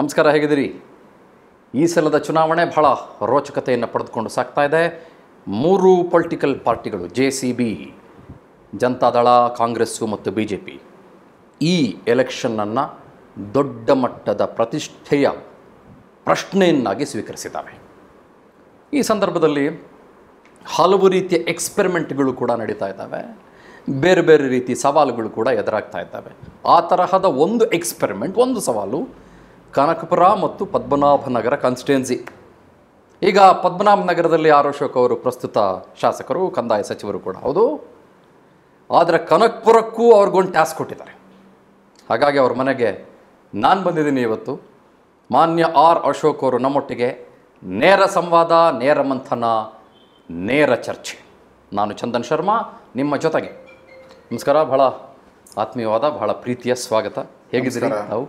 ನಮಸ್ಕಾರ ಹೇಗಿದ್ದೀರಿ ಈ ಸಲದ ಚುನಾವಣೆ ಬಹಳ ರೋಚಕತೆಯನ್ನು ಪಡೆದುಕೊಂಡು ಸಾಗ್ತಾ ಇದೆ ಮೂರು ಪೊಲಿಟಿಕಲ್ ಪಾರ್ಟಿಗಳು J C B Janata Dal Congress ಮತ್ತು ಬಿ ಜೆ ಪಿ ಈ ಎಲೆಕ್ಷನ್ನನ್ನು ದೊಡ್ಡ ಮಟ್ಟದ ಪ್ರತಿಷ್ಠೆಯ ಪ್ರಶ್ನೆಯನ್ನಾಗಿ ಸ್ವೀಕರಿಸಿದ್ದಾವೆ ಈ ಸಂದರ್ಭದಲ್ಲಿ ಹಲವು ರೀತಿಯ ಎಕ್ಸ್ಪೆರಿಮೆಂಟ್ಗಳು ಕೂಡ ನಡೀತಾ ಇದ್ದಾವೆ ಬೇರೆ ಬೇರೆ ರೀತಿ ಸವಾಲುಗಳು ಕೂಡ ಎದುರಾಗ್ತಾ ಇದ್ದಾವೆ ಆ ತರಹದ ಒಂದು ಎಕ್ಸ್ಪೆರಿಮೆಂಟ್ ಒಂದು ಸವಾಲು ಕನಕಪುರ ಮತ್ತು ಪದ್ಮನಾಭನಗರ ಕಾನ್ಸ್ಟಿಟ್ಯುನ್ಸಿ ಈಗ ಪದ್ಮನಾಭನಗರದಲ್ಲಿ ಆರ್ ಅಶೋಕ್ ಅವರು ಪ್ರಸ್ತುತ ಶಾಸಕರು ಕಂದಾಯ ಸಚಿವರು ಕೂಡ ಹೌದು ಆದರೆ ಕನಕಪುರಕ್ಕೂ ಅವ್ರಿಗೊಂದು ಟಾಸ್ಕ್ ಕೊಟ್ಟಿದ್ದಾರೆ ಹಾಗಾಗಿ ಅವ್ರ ಮನೆಗೆ ನಾನು ಬಂದಿದ್ದೀನಿ ಇವತ್ತು ಮಾನ್ಯ ಆರ್ ಅಶೋಕ್ ಅವರು ನಮ್ಮೊಟ್ಟಿಗೆ ನೇರ ಸಂವಾದ ನೇರ ಮಂಥನ ನೇರ ಚರ್ಚೆ ನಾನು ಚಂದನ್ ಶರ್ಮಾ ನಿಮ್ಮ ಜೊತೆಗೆ ನಮಸ್ಕಾರ ಬಹಳ ಆತ್ಮೀಯವಾದ ಬಹಳ ಪ್ರೀತಿಯ ಸ್ವಾಗತ ಹೇಗಿದ್ದೀರಿ ನಮಸ್ಕಾರ. ನಾವು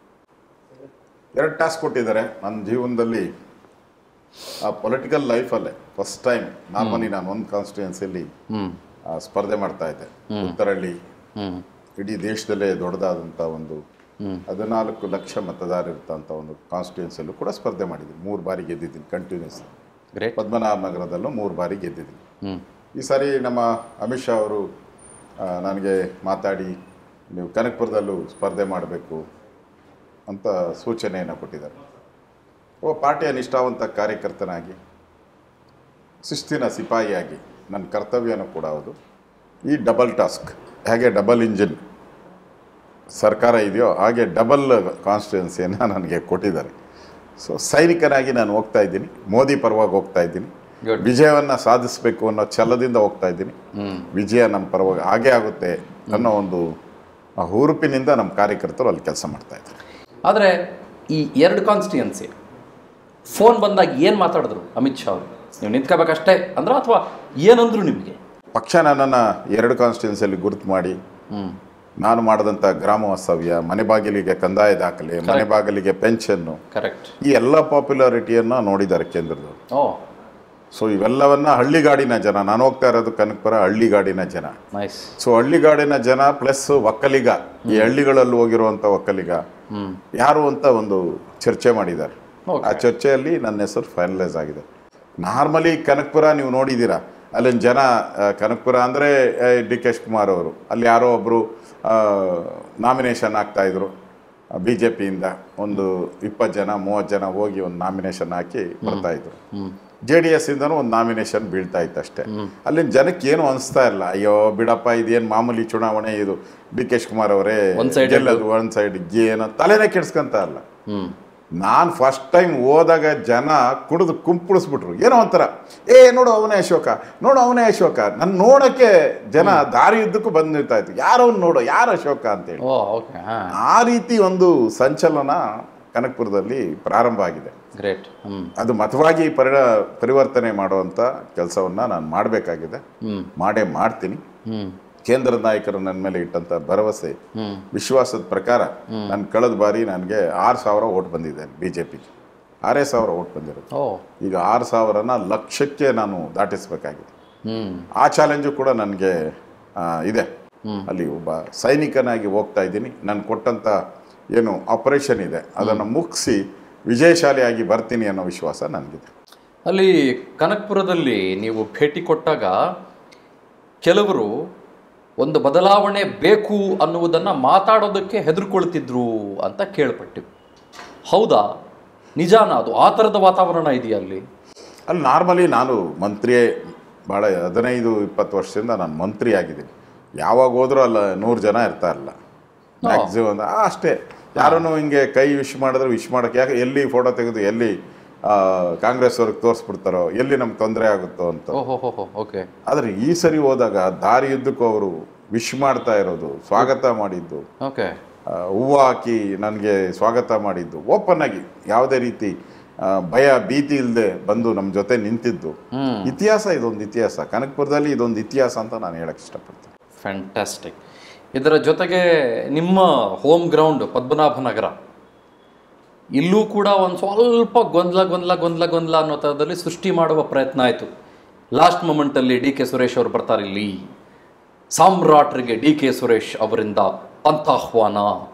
ಎರಡು ಟಾಸ್ಕ್ ಕೊಟ್ಟಿದ್ದಾರೆ ನನ್ನ ಜೀವನದಲ್ಲಿ ಆ ಪೊಲಿಟಿಕಲ್ ಲೈಫಲ್ಲೇ ಫಸ್ಟ್ ಟೈಮ್ ನಾರ್ಮಲಿ ನಾನು ಒಂದು ಕಾನ್ಸ್ಟಿಟ್ಯೂನ್ಸಿಯಲ್ಲಿ ಹ್ಞೂ ಸ್ಪರ್ಧೆ ಮಾಡ್ತಾ ಇದ್ದೆ ಉತ್ತರಹಳ್ಳಿ ಹ್ಞೂ ಇಡೀ ದೇಶದಲ್ಲೇ ದೊಡ್ಡದಾದಂಥ ಒಂದು ಹದಿನಾಲ್ಕು ಲಕ್ಷ ಮತದಾರ ಇರ್ತಂಥ ಒಂದು ಕಾನ್ಸ್ಟಿಟ್ಯೂನ್ಸಿಯಲ್ಲೂ ಕೂಡ ಸ್ಪರ್ಧೆ ಮಾಡಿದ್ದೀನಿ ಮೂರು ಬಾರಿ ಗೆದ್ದಿದ್ದೀನಿ ಕಂಟಿನ್ಯೂಸ್ ಗ್ರೇಟ್ ಪದ್ಮನಾಭ ನಗರದಲ್ಲೂ ಮೂರು ಬಾರಿ ಗೆದ್ದಿದ್ದೀನಿ ಹ್ಞೂ ಈ ಸಾರಿ ನಮ್ಮ ಅಮಿತ್ ಶಾ ಅವರು ಆ, ನನಗೆ ಮಾತಾಡಿ ನೀವು ಕನಕಪುರದಲ್ಲೂ ಸ್ಪರ್ಧೆ ಮಾಡಬೇಕು ಅಂತ ಸೂಚನೆಯನ್ನು ಕೊಟ್ಟಿದ್ದಾರೆ ಒಬ್ಬ ಪಾರ್ಟಿಯ ನಿಷ್ಠಾವಂತ ಕಾರ್ಯಕರ್ತನಾಗಿ ಶಿಸ್ತಿನ ಸಿಪಾಯಿಯಾಗಿ ನನ್ನ ಕರ್ತವ್ಯನೂ ಕೂಡ ಹೌದು ಈ ಡಬಲ್ ಟಾಸ್ಕ್ ಹೇಗೆ ಡಬಲ್ ಇಂಜಿನ್ ಸರ್ಕಾರ ಇದೆಯೋ ಹಾಗೆ ಡಬಲ್ ಕಾನ್ಸ್ಟಿಟ್ಯೂನ್ಸಿಯನ್ನು ನನಗೆ ಕೊಟ್ಟಿದ್ದಾರೆ ಸೊ ಸೈನಿಕನಾಗಿ ನಾನು ಹೋಗ್ತಾ ಇದ್ದೀನಿ ಮೋದಿ ಪರವಾಗಿ ಹೋಗ್ತಾ ಇದ್ದೀನಿ Good. ವಿಜಯವನ್ನು ಸಾಧಿಸಬೇಕು ಅನ್ನೋ ಛಲದಿಂದ ಹೋಗ್ತಾ ಇದ್ದೀನಿ ವಿಜಯ ನಮ್ಮ ಪರವಾಗಿ ಹಾಗೇ ಆಗುತ್ತೆ ಅನ್ನೋ ಒಂದು ಆ ಹುರುಪಿನಿಂದ ನಮ್ಮ ಕಾರ್ಯಕರ್ತರು ಅಲ್ಲಿ ಕೆಲಸ ಮಾಡ್ತಾ ಇದ್ದಾರೆ ಆದರೆ ಈ ಎರಡು ಕಾನ್ಸ್ಟಿಟ್ಯೂನ್ಸಿ ಫೋನ್ ಬಂದಾಗ ಏನು ಮಾತಾಡಿದ್ರು ಅಮಿತ್ ಶಾ ಅವರು ನೀವು ನಿಂತ್ಕೋಬೇಕಷ್ಟೇ ಅಂದ್ರೆ ಅಥವಾ ಏನಂದ್ರು ನಿಮಗೆ ಪಕ್ಷ ನನ್ನನ್ನು ಎರಡು ಕಾನ್ಸ್ಟಿಟ್ಯೂನ್ಸಿಯಲ್ಲಿ ಗುರುತು ಮಾಡಿ ಹ್ಞೂ ನಾನು ಮಾಡಿದಂಥ ಗ್ರಾಮ ವಾಸ್ತವ್ಯ ಮನೆ ಬಾಗಿಲಿಗೆ ಕಂದಾಯ ದಾಖಲೆ ಮನೆ ಬಾಗಿಲಿಗೆ ಪೆನ್ಷನ್ನು ಕರೆಕ್ಟ್ ಈ ಎಲ್ಲ ಪಾಪ್ಯುಲಾರಿಟಿಯನ್ನು ನೋಡಿದ್ದಾರೆ ಕೇಂದ್ರದವರು ಓ ಸೊ ಇವೆಲ್ಲವನ್ನ ಹಳ್ಳಿಗಾಡಿನ ಜನ ನಾನು ಹೋಗ್ತಾ ಇರೋದು ಕನಕಪುರ ಹಳ್ಳಿಗಾಡಿನ ಜನ ನೈಸ್ ಸೊ ಹಳ್ಳಿಗಾಡಿನ ಜನ ಪ್ಲಸ್ ಒಕ್ಕಲಿಗ ಈ ಹಳ್ಳಿಗಳಲ್ಲಿ ಹೋಗಿರುವಂಥ ಒಕ್ಕಲಿಗ ಹ್ಞೂ ಯಾರು ಅಂತ ಒಂದು ಚರ್ಚೆ ಮಾಡಿದ್ದಾರೆ Okay. ಆ ಚರ್ಚೆಯಲ್ಲಿ ನನ್ನ ಹೆಸರು ಫೈನಲೈಸ್ ಆಗಿದೆ ನಾರ್ಮಲಿ ಕನಕಪುರ ನೀವು ನೋಡಿದ್ದೀರಾ ಅಲ್ಲಿನ ಜನ ಆ, ಕನಕಪುರ ಅಂದರೆ ಡಿ ಕೆ ಶಿವಕುಮಾರ್ ಅವರು ಅಲ್ಲಿ ಯಾರೋ ಒಬ್ಬರು ನಾಮಿನೇಷನ್ ಆಗ್ತಾಯಿದ್ರು ಬಿ ಜೆ ಪಿಯಿಂದ ಒಂದು ಇಪ್ಪತ್ತು ಜನ ಮೂವತ್ತು ಜನ ಹೋಗಿ ಒಂದು ನಾಮಿನೇಷನ್ ಹಾಕಿ ಬರ್ತಾಯಿದ್ರು ಜೆ ಡಿ ಎಸ್ ಇಂದನೂ ಒಂದು ನಾಮಿನೇಷನ್ ಬೀಳ್ತಾ ಇತ್ತು ಅಷ್ಟೇ ಅಲ್ಲಿನ ಜನಕ್ಕೆ ಏನು ಅನಿಸ್ತಾ ಇಲ್ಲ ಅಯ್ಯೋ ಬಿಡಪ್ಪ ಇದೇನು ಮಾಮೂಲಿ ಚುನಾವಣೆ ಇದು ಡಿ ಕೆ ಶಿವಕುಮಾರ್ ಅವರೇ One-sided. ಗೆಲ್ಲೋದು ಒನ್ ಸೈಡ್ ಏನೋ ತಲೆನೇ ಕೆಡ್ಸ್ಕೊಂತ ಇಲ್ಲ ಹ್ಞೂ ನಾನು ಫಸ್ಟ್ ಟೈಮ್ ಹೋದಾಗ ಜನ ಕುಡಿದು ಕುಂಪುಳಿಸ್ಬಿಟ್ರು ಏನೋ ಒಂಥರ ಏ ನೋಡು ಅವನೇ ಅಶೋಕ ನೋಡು ಅವನೇ ಅಶೋಕ ನನ್ನ ನೋಡೋಕ್ಕೆ ಜನ ದಾರಿ ಉದ್ದಕ್ಕೂ ಬಂದು ನಿಲ್ತಾ ಇತ್ತು ಯಾರವ್ನು ನೋಡು ಯಾರು ಅಶೋಕ ಅಂತೇಳಿ ಓ ಓಕೆ ಹಾಂ ಆ ರೀತಿ ಒಂದು ಸಂಚಲನ ಕನಕಪುರದಲ್ಲಿ ಪ್ರಾರಂಭ ಆಗಿದೆ ಗ್ರೇಟ್ ಹ್ಞೂ ಅದು ಮತವಾಗಿ ಪರಿಣ ಪರಿವರ್ತನೆ ಮಾಡುವಂಥ ಕೆಲಸವನ್ನು ನಾನು ಮಾಡಬೇಕಾಗಿದೆ ಹ್ಞೂ ಮಾಡೇ ಮಾಡ್ತೀನಿ ಹ್ಞೂ ಕೇಂದ್ರದ ನಾಯಕರು ನನ್ನ ಮೇಲೆ ಇಟ್ಟಂಥ ಭರವಸೆ ಹ್ಞೂ ವಿಶ್ವಾಸದ ಪ್ರಕಾರ ನನ್ನ ಕಳೆದ ಬಾರಿ ನನಗೆ ಆರು ಸಾವಿರ ಓಟ್ ಬಂದಿದೆ ಬಿ ಜೆ ಪಿಗೆ ಆರೇ ಸಾವಿರ ಓಟ್ ಬಂದಿರೋದು ಓ ಈಗ ಆರು ಸಾವಿರನ ಲಕ್ಷಕ್ಕೆ ನಾನು ದಾಟಿಸಬೇಕಾಗಿದೆ ಹ್ಞೂ ಆ ಚಾಲೆಂಜು ಕೂಡ ನನಗೆ ಇದೆ ಅಲ್ಲಿ ಒಬ್ಬ ಸೈನಿಕನಾಗಿ ಹೋಗ್ತಾ ಇದ್ದೀನಿ ನಾನು ಕೊಟ್ಟಂಥ ಏನು ಆಪರೇಷನ್ ಇದೆ ಅದನ್ನು ಮುಗಿಸಿ ವಿಜಯಶಾಲಿಯಾಗಿ ಬರ್ತೀನಿ ಅನ್ನೋ ವಿಶ್ವಾಸ ನನಗಿದೆ ಅಲ್ಲಿ ಕನಕಪುರದಲ್ಲಿ ನೀವು ಭೇಟಿ ಕೊಟ್ಟಾಗ ಕೆಲವರು ಒಂದು ಬದಲಾವಣೆ ಬೇಕು ಅನ್ನುವುದನ್ನು ಮಾತಾಡೋದಕ್ಕೆ ಹೆದರ್ಕೊಳ್ತಿದ್ರು ಅಂತ ಕೇಳ್ಪಟ್ಟಿವಿ ಹೌದಾ ನಿಜಾನ ಅದು ಆ ಥರದ ವಾತಾವರಣ ಇದೆಯಾ ಅಲ್ಲಿ ಅಲ್ಲಿ ನಾರ್ಮಲಿ ನಾನು ಮಂತ್ರಿಯೇ ಭಾಳ ಹದಿನೈದು ಇಪ್ಪತ್ತು ವರ್ಷದಿಂದ ನಾನು ಮಂತ್ರಿ ಆಗಿದ್ದೀನಿ ಯಾವಾಗ ಹೋದ್ರೂ ಅಲ್ಲ ನೂರು ಜನ ಇರ್ತಾ ಇರಲ್ಲ ಮ್ಯಾಕ್ಸಿಮಮ್ ಅಷ್ಟೇ ಯಾರನ್ನು ಹಿಂಗೆ ಕೈ ವಿಶ್ ಮಾಡಿದ್ರೆ ವಿಶ್ ಮಾಡೋಕ್ಕೆ ಯಾಕೆ ಎಲ್ಲಿ ಫೋಟೋ ತೆಗೆದು ಎಲ್ಲಿ ಆ, ಕಾಂಗ್ರೆಸ್ ಅವ್ರಿಗೆ ತೋರಿಸ್ಬಿಡ್ತಾರೋ ಎಲ್ಲಿ ನಮ್ಗೆ ತೊಂದರೆ ಆಗುತ್ತೋ ಅಂತ ಓಹೋ ಹೋ ಹೋ ಓಕೆ ಆದರೆ ಈ ಸರಿ ಹೋದಾಗ ದಾರಿಯುದ್ದಕ್ಕೂ ಅವರು ವಿಶ್ ಮಾಡ್ತಾ ಇರೋದು ಸ್ವಾಗತ ಮಾಡಿದ್ದು ಓಕೆ ಆ, ಹೂವು ಹಾಕಿ ನನಗೆ ಸ್ವಾಗತ ಮಾಡಿದ್ದು ಓಪನ್ ಆಗಿ ಯಾವುದೇ ರೀತಿ ಆ, ಭಯ ಭೀತಿ ಇಲ್ಲದೆ ಬಂದು ನಮ್ಮ ಜೊತೆ ನಿಂತಿದ್ದು ಹ್ಮ್. ಇತಿಹಾಸ ಇದೊಂದು ಇತಿಹಾಸ ಕನಕಪುರದಲ್ಲಿ ಇದೊಂದು ಇತಿಹಾಸ ಅಂತ ನಾನು ಹೇಳಕ್ಕೆ ಇಷ್ಟಪಡ್ತೀನಿ ಫ್ಯಾಂಟಾಸ್ಟಿಕ್ ಇದರ ಜೊತೆಗೆ ನಿಮ್ಮ ಹೋಮ್ ಗ್ರೌಂಡ್ ಪದ್ಮನಾಭನಗರ ಇಲ್ಲೂ ಕೂಡ ಒಂದು ಸ್ವಲ್ಪ ಗೊಂದಲ ಗೊಂದಲ ಗೊಂದಲ ಗೊಂದಲ ಅನ್ನೋ ಥರದಲ್ಲಿ ಸೃಷ್ಟಿ ಮಾಡುವ ಪ್ರಯತ್ನ ಆಯಿತು ಲಾಸ್ಟ್ ಮೊಮೆಂಟಲ್ಲಿ ಡಿ ಕೆ ಸುರೇಶ್ ಅವರು ಬರ್ತಾರೆ ಇಲ್ಲಿ ಸಾಮ್ರಾಟ್ರಿಗೆ ಡಿ ಕೆ ಸುರೇಶ್ ಅವರಿಂದ ಪಂಥಾಹ್ವಾನ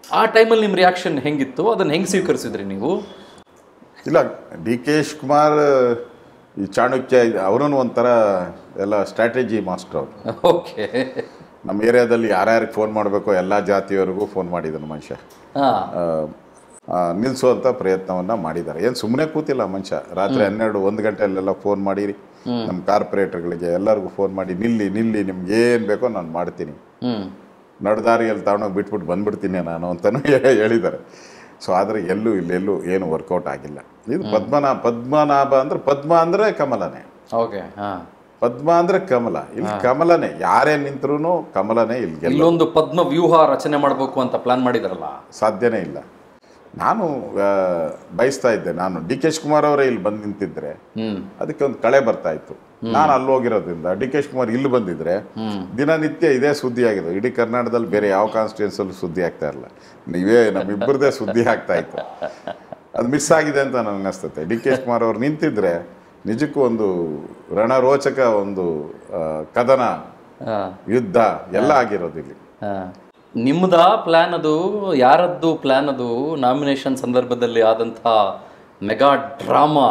ಆ ಟೈಮಲ್ಲಿ ನಿಮ್ಮ ರಿಯಾಕ್ಷನ್ ಹೆಂಗಿತ್ತು ಅದನ್ನು ಹೆಂಗೆ ಸ್ವೀಕರಿಸಿದ್ರಿ ನೀವು ಇಲ್ಲ ಡಿ ಕೆ ಶಿವಕುಮಾರ್ ಈ ಚಾಣಕ್ಯ ಅವರೂ ಒಂಥರ ಎಲ್ಲ ಸ್ಟ್ರಾಟಜಿ ಮಾಸ್ಟರ್ ಅವರು ಓಕೆ ನಮ್ಮ ಏರಿಯಾದಲ್ಲಿ ಯಾರ್ಯಾರಿಗೆ ಫೋನ್ ಮಾಡಬೇಕೋ ಎಲ್ಲ ಜಾತಿಯವರಿಗೂ ಫೋನ್ ಮಾಡಿದನು ಮನುಷ್ಯ ಹಾಂ ಆ, ಆ, ನಿಲ್ಲಿಸುವಂಥ ಪ್ರಯತ್ನವನ್ನು ಮಾಡಿದ್ದಾರೆ ಏನು ಸುಮ್ಮನೆ ಕೂತಿಲ್ಲ ಮನುಷ್ಯ ರಾತ್ರಿ ಹನ್ನೆರಡು ಒಂದು ಗಂಟೆಯಲ್ಲೆಲ್ಲ ಫೋನ್ ಮಾಡಿರಿ ನಮ್ಮ ಕಾರ್ಪೊರೇಟರ್ಗಳಿಗೆ ಎಲ್ಲರಿಗೂ ಫೋನ್ ಮಾಡಿ ನಿಲ್ಲಿ ನಿಲ್ಲಿ ನಿಮ್ಗೆ ಏನು ಬೇಕೋ ನಾನು ಮಾಡ್ತೀನಿ ಹ್ಞೂ ನಡ್ದಾರಿಯಲ್ಲಿ ತಗೊಂಡೋಗಿ ಬಿಟ್ಬಿಟ್ಟು ಬಂದ್ಬಿಡ್ತೀನಿ ನಾನು ಅಂತಲೂ ಹೇಳಿದ್ದಾರೆ ಸೊ ಆದರೆ ಎಲ್ಲೂ ಇಲ್ಲೆಲ್ಲೂ ಏನು ವರ್ಕೌಟ್ ಆಗಿಲ್ಲ ಇದು ಪದ್ಮನಾಭ ಪದ್ಮನಾಭ ಅಂದ್ರೆ ಪದ್ಮ ಅಂದರೆ ಕಮಲನೇ ಓಕೆ ಹಾಂ ಪದ್ಮ ಅಂದ್ರೆ ಕಮಲ ಇಲ್ಲಿ ಕಮಲನೇ ಯಾರೇ ನಿಂತ್ರು ಕಮಲನೇ ಇಲ್ಲಿ ಗೆಲ್ಲ ಇಲ್ಲೊಂದು ಪದ್ಮ ವ್ಯೂಹ ರಚನೆ ಮಾಡಬೇಕು ಅಂತ ಪ್ಲಾನ್ ಮಾಡಿದಾರಲ್ಲ ಸಾಧ್ಯನೇ ಇಲ್ಲ ನಾನು ಆ, ಬಯಸ್ತಾ ಇದ್ದೆ ನಾನು ಡಿ ಕೆ ಶಿವಕುಮಾರ್ ಅವರೇ ಇಲ್ಲಿ ಬಂದು ನಿಂತಿದ್ರೆ ಹ್ಮ್ ಅದಕ್ಕೆ ಒಂದು ಕಳೆ ಬರ್ತಾ ಇತ್ತು ನಾನು ಅಲ್ಲಿ ಹೋಗಿರೋದ್ರಿಂದ ಡಿ ಕೆ ಶಿವಕುಮಾರ್ ಇಲ್ಲಿ ಬಂದಿದ್ರೆ ದಿನನಿತ್ಯ ಇದೇ ಸುದ್ದಿ ಆಗಿದೆ ಇಡೀ ಕರ್ನಾಟಕದಲ್ಲಿ ಬೇರೆ ಯಾವ ಕಾನ್ಸ್ಟಿಟ್ಯೂನ್ಸಲ್ಲೂ ಸುದ್ದಿ ಆಗ್ತಾ ಇರಲ್ಲ ನೀವೇ ನಮ್ಮಿಬ್ಬರದೇ ಸುದ್ದಿ ಆಗ್ತಾ ಇತ್ತು ಅದು ಮಿಸ್ ಆಗಿದೆ ಅಂತ ನನಗೆ ಅನಿಸ್ತತೆ ಡಿ ಕೆ ಶಿವಕುಮಾರ್ ಅವ್ರು ನಿಂತಿದ್ರೆ ನಿಜಕ್ಕೂ ಒಂದು ರಣರೋಚಕ ಒಂದು ಆ, ಕದನ ಹಾಂ ಯುದ್ಧ ಎಲ್ಲ ಆಗಿರೋದು ಇಲ್ಲಿ ಹಾಂ ನಿಮ್ಮದ ಪ್ಲ್ಯಾನ್ ಅದು ಯಾರದ್ದು ಪ್ಲ್ಯಾನ್ ಅದು ನಾಮಿನೇಷನ್ ಸಂದರ್ಭದಲ್ಲಿ ಆದಂಥ ಮೆಗಾ ಡ್ರಾಮಾ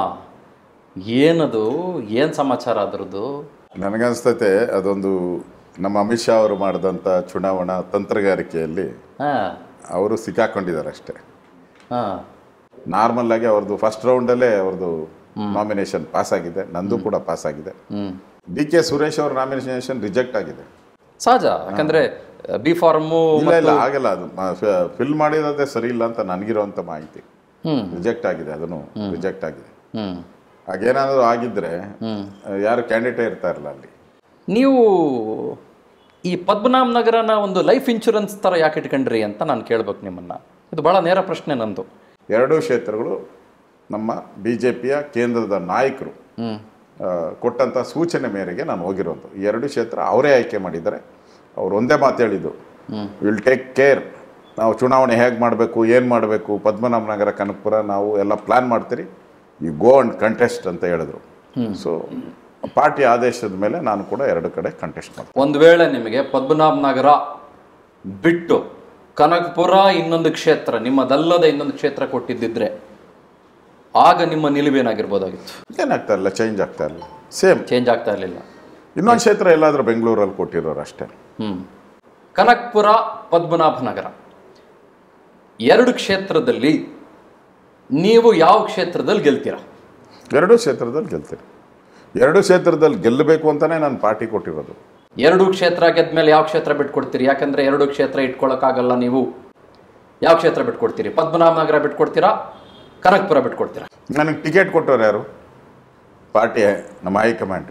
ಏನದು ಏನು ಸಮಾಚಾರ ಅದರದ್ದು ನನಗನ್ಸ್ತತೆ ಅದೊಂದು ನಮ್ಮ ಅಮಿತ್ ಶಾ ಅವರು ಮಾಡಿದಂಥ ಚುನಾವಣಾ ತಂತ್ರಗಾರಿಕೆಯಲ್ಲಿ ಹಾಂ ಅವರು ಸಿಕ್ಕಾಕೊಂಡಿದ್ದಾರೆ ಅಷ್ಟೇ ಹಾಂ ನಾರ್ಮಲ್ ಆಗಿ ಅವ್ರದ್ದು ಫಸ್ಟ್ ರೌಂಡಲ್ಲೇ ಅವ್ರದ್ದು ನಾಮಿನೇಷನ್ ಪಾಸ್ ಆಗಿದೆ ನಂದು ಕೂಡ ಪಾಸ್ ಆಗಿದೆ ಹ್ಞೂ ಡಿ ಕೆ ಸುರೇಶ್ ಅವ್ರ ನಾಮಿನೇಷನ್ ರಿಜೆಕ್ಟ್ ಆಗಿದೆ ಸಹಜ ಯಾಕಂದರೆ ಬಿ ಫಾರ್ಮು ಇಲ್ಲ ಇಲ್ಲ ಆಗಲ್ಲ ಅದು ಫಿಲ್ ಮಾಡಿರೋದೇ ಸರಿ ಇಲ್ಲ ಅಂತ ನನಗಿರೋಂಥ ಮಾಹಿತಿ ಹ್ಞೂ ರಿಜೆಕ್ಟ್ ಆಗಿದೆ ಅದನ್ನು ರಿಜೆಕ್ಟ್ ಆಗಿದೆ ಹ್ಞೂ ಹಾಗೇನಾದರೂ ಆಗಿದ್ರೆ ಆ, ಯಾರು ಕ್ಯಾಂಡಿಡೇಟೇ ಇರ್ತಾ ಇರಲ್ಲ ಅಲ್ಲಿ ನೀವು ಈ ಪದ್ಮನಾಭ ನಗರನ ಒಂದು ಲೈಫ್ ಇನ್ಶೂರೆನ್ಸ್ ಥರ ಯಾಕೆ ಇಟ್ಕೊಂಡ್ರಿ ಅಂತ ನಾನು ಕೇಳ್ಬೇಕು ನಿಮ್ಮನ್ನು ಇದು ಭಾಳ ನೇರ ಪ್ರಶ್ನೆ ನಂದು ಎರಡೂ ಕ್ಷೇತ್ರಗಳು ನಮ್ಮ ಬಿ ಜೆ ಪಿಯ ಕೇಂದ್ರದ ನಾಯಕರು ಹ್ಞೂ ಆ, ಕೊಟ್ಟಂಥ ಸೂಚನೆ ಮೇರೆಗೆ ನಾನು ಹೋಗಿರೋದು ಈ ಎರಡು ಕ್ಷೇತ್ರ ಅವರೇ ಆಯ್ಕೆ ಮಾಡಿದ್ದಾರೆ ಅವ್ರು ಒಂದೇ ಮಾತು ಹೇಳಿದ್ದು ವಿಲ್ ಟೇಕ್ ಕೇರ್ ನಾವು ಚುನಾವಣೆ ಹೇಗೆ ಮಾಡಬೇಕು ಏನು ಮಾಡಬೇಕು ಪದ್ಮನಾಭ ನಗರ ಕನಕಪುರ ನಾವು ಎಲ್ಲ ಪ್ಲ್ಯಾನ್ ಮಾಡ್ತೀರಿ ಯು ಗೋ ಅಂಡ್ ಕಂಟೆಸ್ಟ್ ಅಂತ ಹೇಳಿದ್ರು ಸೊ ಪಾರ್ಟಿ ಆದೇಶದ ಮೇಲೆ ನಾನು ಕೂಡ ಎರಡು ಕಡೆ ಕಂಟೆಸ್ಟ್ ಮಾಡ್ತೀನಿ ಒಂದು ವೇಳೆ ನಿಮಗೆ ಪದ್ಮನಾಭ ನಗರ ಬಿಟ್ಟು ಕನಕಪುರ ಇನ್ನೊಂದು ಕ್ಷೇತ್ರ ನಿಮ್ಮದಲ್ಲದ ಇನ್ನೊಂದು ಕ್ಷೇತ್ರ ಕೊಟ್ಟಿದ್ದಿದ್ರೆ ಆಗ ನಿಮ್ಮ ನಿಲುವೇನಾಗಿರ್ಬೋದಾಗಿತ್ತು ಏನಾಗ್ತಾ ಇಲ್ಲ ಚೇಂಜ್ ಆಗ್ತಾ ಇಲ್ಲ ಸೇಮ್ ಚೇಂಜ್ ಆಗ್ತಾ ಇರಲಿಲ್ಲ ಇನ್ನೊಂದು ಕ್ಷೇತ್ರ ಎಲ್ಲಾದರೂ ಬೆಂಗಳೂರಲ್ಲಿ ಕೊಟ್ಟಿರೋರು ಅಷ್ಟೇ ಹ್ಞೂ ಕನಕಪುರ ಪದ್ಮನಾಭ ನಗರ ಎರಡು ಕ್ಷೇತ್ರದಲ್ಲಿ ನೀವು ಯಾವ ಕ್ಷೇತ್ರದಲ್ಲಿ ಗೆಲ್ತೀರಾ ಎರಡೂ ಕ್ಷೇತ್ರದಲ್ಲಿ ಗೆಲ್ತೀನಿ ಎರಡೂ ಕ್ಷೇತ್ರದಲ್ಲಿ ಗೆಲ್ಲಬೇಕು ಅಂತಲೇ ನಾನು ಪಾರ್ಟಿ ಕೊಟ್ಟಿರೋದು ಎರಡು ಕ್ಷೇತ್ರ ಗೆದ್ಮೇಲೆ ಯಾವ ಕ್ಷೇತ್ರ ಬಿಟ್ಕೊಡ್ತೀರಿ ಯಾಕಂದ್ರೆ ಎರಡು ಕ್ಷೇತ್ರ ಇಟ್ಕೊಳ್ಳೋಕ್ಕಾಗಲ್ಲ ನೀವು ಯಾವ ಕ್ಷೇತ್ರ ಬಿಟ್ಕೊಡ್ತೀರಿ ಪದ್ಮನಾಭ ನಗರ ಬಿಟ್ಕೊಡ್ತೀರಾ ಕನಕಪುರ ಬಿಟ್ಕೊಡ್ತೀರಾ ನನಗೆ ಟಿಕೆಟ್ ಕೊಟ್ಟವ್ರು ಯಾರು ಪಾರ್ಟಿ ನಮ್ಮ ಹೈಕಮಾಂಡ್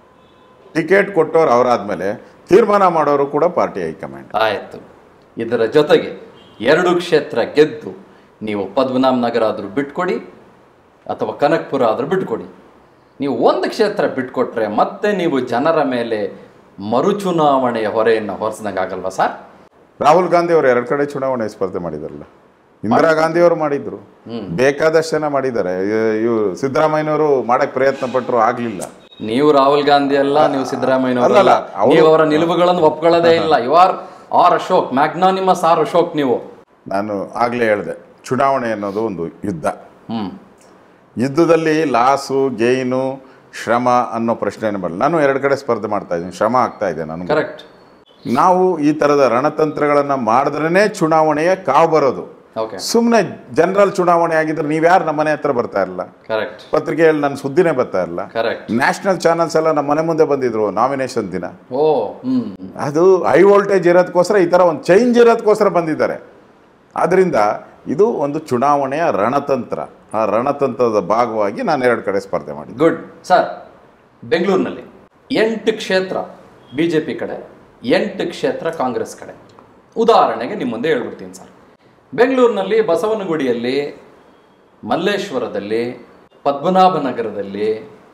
ಟಿಕೆಟ್ ಕೊಟ್ಟವ್ರು ಅವರಾದ್ಮೇಲೆ ತೀರ್ಮಾನ ಮಾಡೋರು ಕೂಡ ಪಾರ್ಟಿ ಹೈಕಮಾಂಡ್ ಆಯಿತು ಇದರ ಜೊತೆಗೆ ಎರಡು ಕ್ಷೇತ್ರ ಗೆದ್ದು ನೀವು ಪದ್ಮನಾಭ ನಗರ ಆದರೂ ಬಿಟ್ಕೊಡಿ ಅಥವಾ ಕನಕಪುರ ಆದರೂ ಬಿಟ್ಕೊಡಿ ನೀವು ಒಂದು ಕ್ಷೇತ್ರ ಬಿಟ್ಕೊಟ್ರೆ ಮತ್ತೆ ನೀವು ಜನರ ಮೇಲೆ ಮರುಚುನಾವಣೆಯ ಹೊರೆಯನ್ನು ಹೊರಿಸಿದಂಗೆ ಆಗಲ್ವಾ ಸರ್ ರಾಹುಲ್ ಗಾಂಧಿ ಅವರು ಎರಡು ಕಡೆ ಚುನಾವಣೆ ಸ್ಪರ್ಧೆ ಮಾಡಿದಾರಲ್ಲ ಇಂದಿರಾ ಗಾಂಧಿ ಅವರು ಮಾಡಿದ್ರು ಬೇಕಾದಷ್ಟು ಜನ ಮಾಡಿದ್ದಾರೆ ಇವರು ಸಿದ್ದರಾಮಯ್ಯನವರು ಮಾಡಕ್ ಪ್ರಯತ್ನ ಪಟ್ಟರು ಆಗ್ಲಿಲ್ಲ ನೀವು ರಾಹುಲ್ ಗಾಂಧಿ ಅಲ್ಲ ನೀವು ಸಿದ್ದರಾಮಯ್ಯನವರಲ್ಲ ಅಲ್ಲಲ್ಲ, ಅವ್ರು- ನೀವು ಅವರ ನಿಲುವುಗಳನ್ನು ಒಪ್ಕೊಳ್ಳೋದೇ ಇಲ್ಲ you are R Ashok magnanimous R Ashok ನೀವು ನಾನು ಆಗ್ಲೇ ಹೇಳಿದೆ ಚುನಾವಣೆ ಅನ್ನೋದು ಒಂದು ಯುದ್ಧ ಹ್ಮ್ ಯುದ್ಧದಲ್ಲಿ ಲಾಸು ಗೇಯ್ನು ಶ್ರಮ ಅನ್ನೋ ಪ್ರಶ್ನೆನೇ ಬರಲ್ಲ ನಾನು ಎರಡು ಕಡೆ ಸ್ಪರ್ಧೆ ಮಾಡ್ತಾ ಇದ್ದೀನಿ ಶ್ರಮ ಆಗ್ತಾ ಇದೆ ನನಗೆ ಕರೆಕ್ಟ್ ನಾವು ಈ ಥರದ ರಣತಂತ್ರಗಳನ್ನು ಮಾಡಿದ್ರೇ ಚುನಾವಣೆಯ ಕಾವು ಬರೋದು ಓಕೆ ಸುಮ್ಮನೆ ಜನರಲ್ ಚುನಾವಣೆ ಆಗಿದ್ರೆ ನೀವ್ಯಾರು ನಮ್ಮ ಮನೆ ಹತ್ರ ಬರ್ತಾ ಇರಲ್ಲ ಕರೆಕ್ಟ್ ಪತ್ರಿಕೆಯಲ್ಲಿ ನನ್ನ ಸುದ್ದಿನೇ ಬರ್ತಾ ಇರಲ್ಲ ಕರೆಕ್ಟ್ ನ್ಯಾಷನಲ್ ಚಾನಲ್ಸ್ ಎಲ್ಲ ನಮ್ಮ ಮನೆ ಮುಂದೆ ಬಂದಿದ್ರು ನಾಮಿನೇಷನ್ ದಿನ ಓ ಹ್ಮ್ ಅದು ಹೈ ವೋಲ್ಟೇಜ್ ಇರೋದಕ್ಕೋಸ್ಕರ ಈ ಥರ ಒಂದು ಚೇಂಜ್ ಇರೋದಕ್ಕೋಸ್ಕರ ಬಂದಿದ್ದಾರೆ ಆದ್ದರಿಂದ ಇದು ಒಂದು ಚುನಾವಣೆಯ ರಣತಂತ್ರ ಆ ರಣತಂತ್ರದ ಭಾಗವಾಗಿ ನಾನು ಎರಡು ಕಡೆ ಸ್ಪರ್ಧೆ ಮಾಡಿದ್ದೆ ಗುಡ್ ಸರ್ ಬೆಂಗಳೂರಿನಲ್ಲಿ ಎಂಟು ಕ್ಷೇತ್ರ ಬಿ ಜೆ ಪಿ ಕಡೆ ಎಂಟು ಕ್ಷೇತ್ರ ಕಾಂಗ್ರೆಸ್ ಕಡೆ ಉದಾಹರಣೆಗೆ ನಿಮ್ಮ ಮುಂದೆ ಹೇಳ್ಬಿಡ್ತೀನಿ ಸರ್ ಬೆಂಗಳೂರಿನಲ್ಲಿ ಬಸವನಗುಡಿಯಲ್ಲಿ ಮಲ್ಲೇಶ್ವರದಲ್ಲಿ ಪದ್ಮನಾಭನಗರದಲ್ಲಿ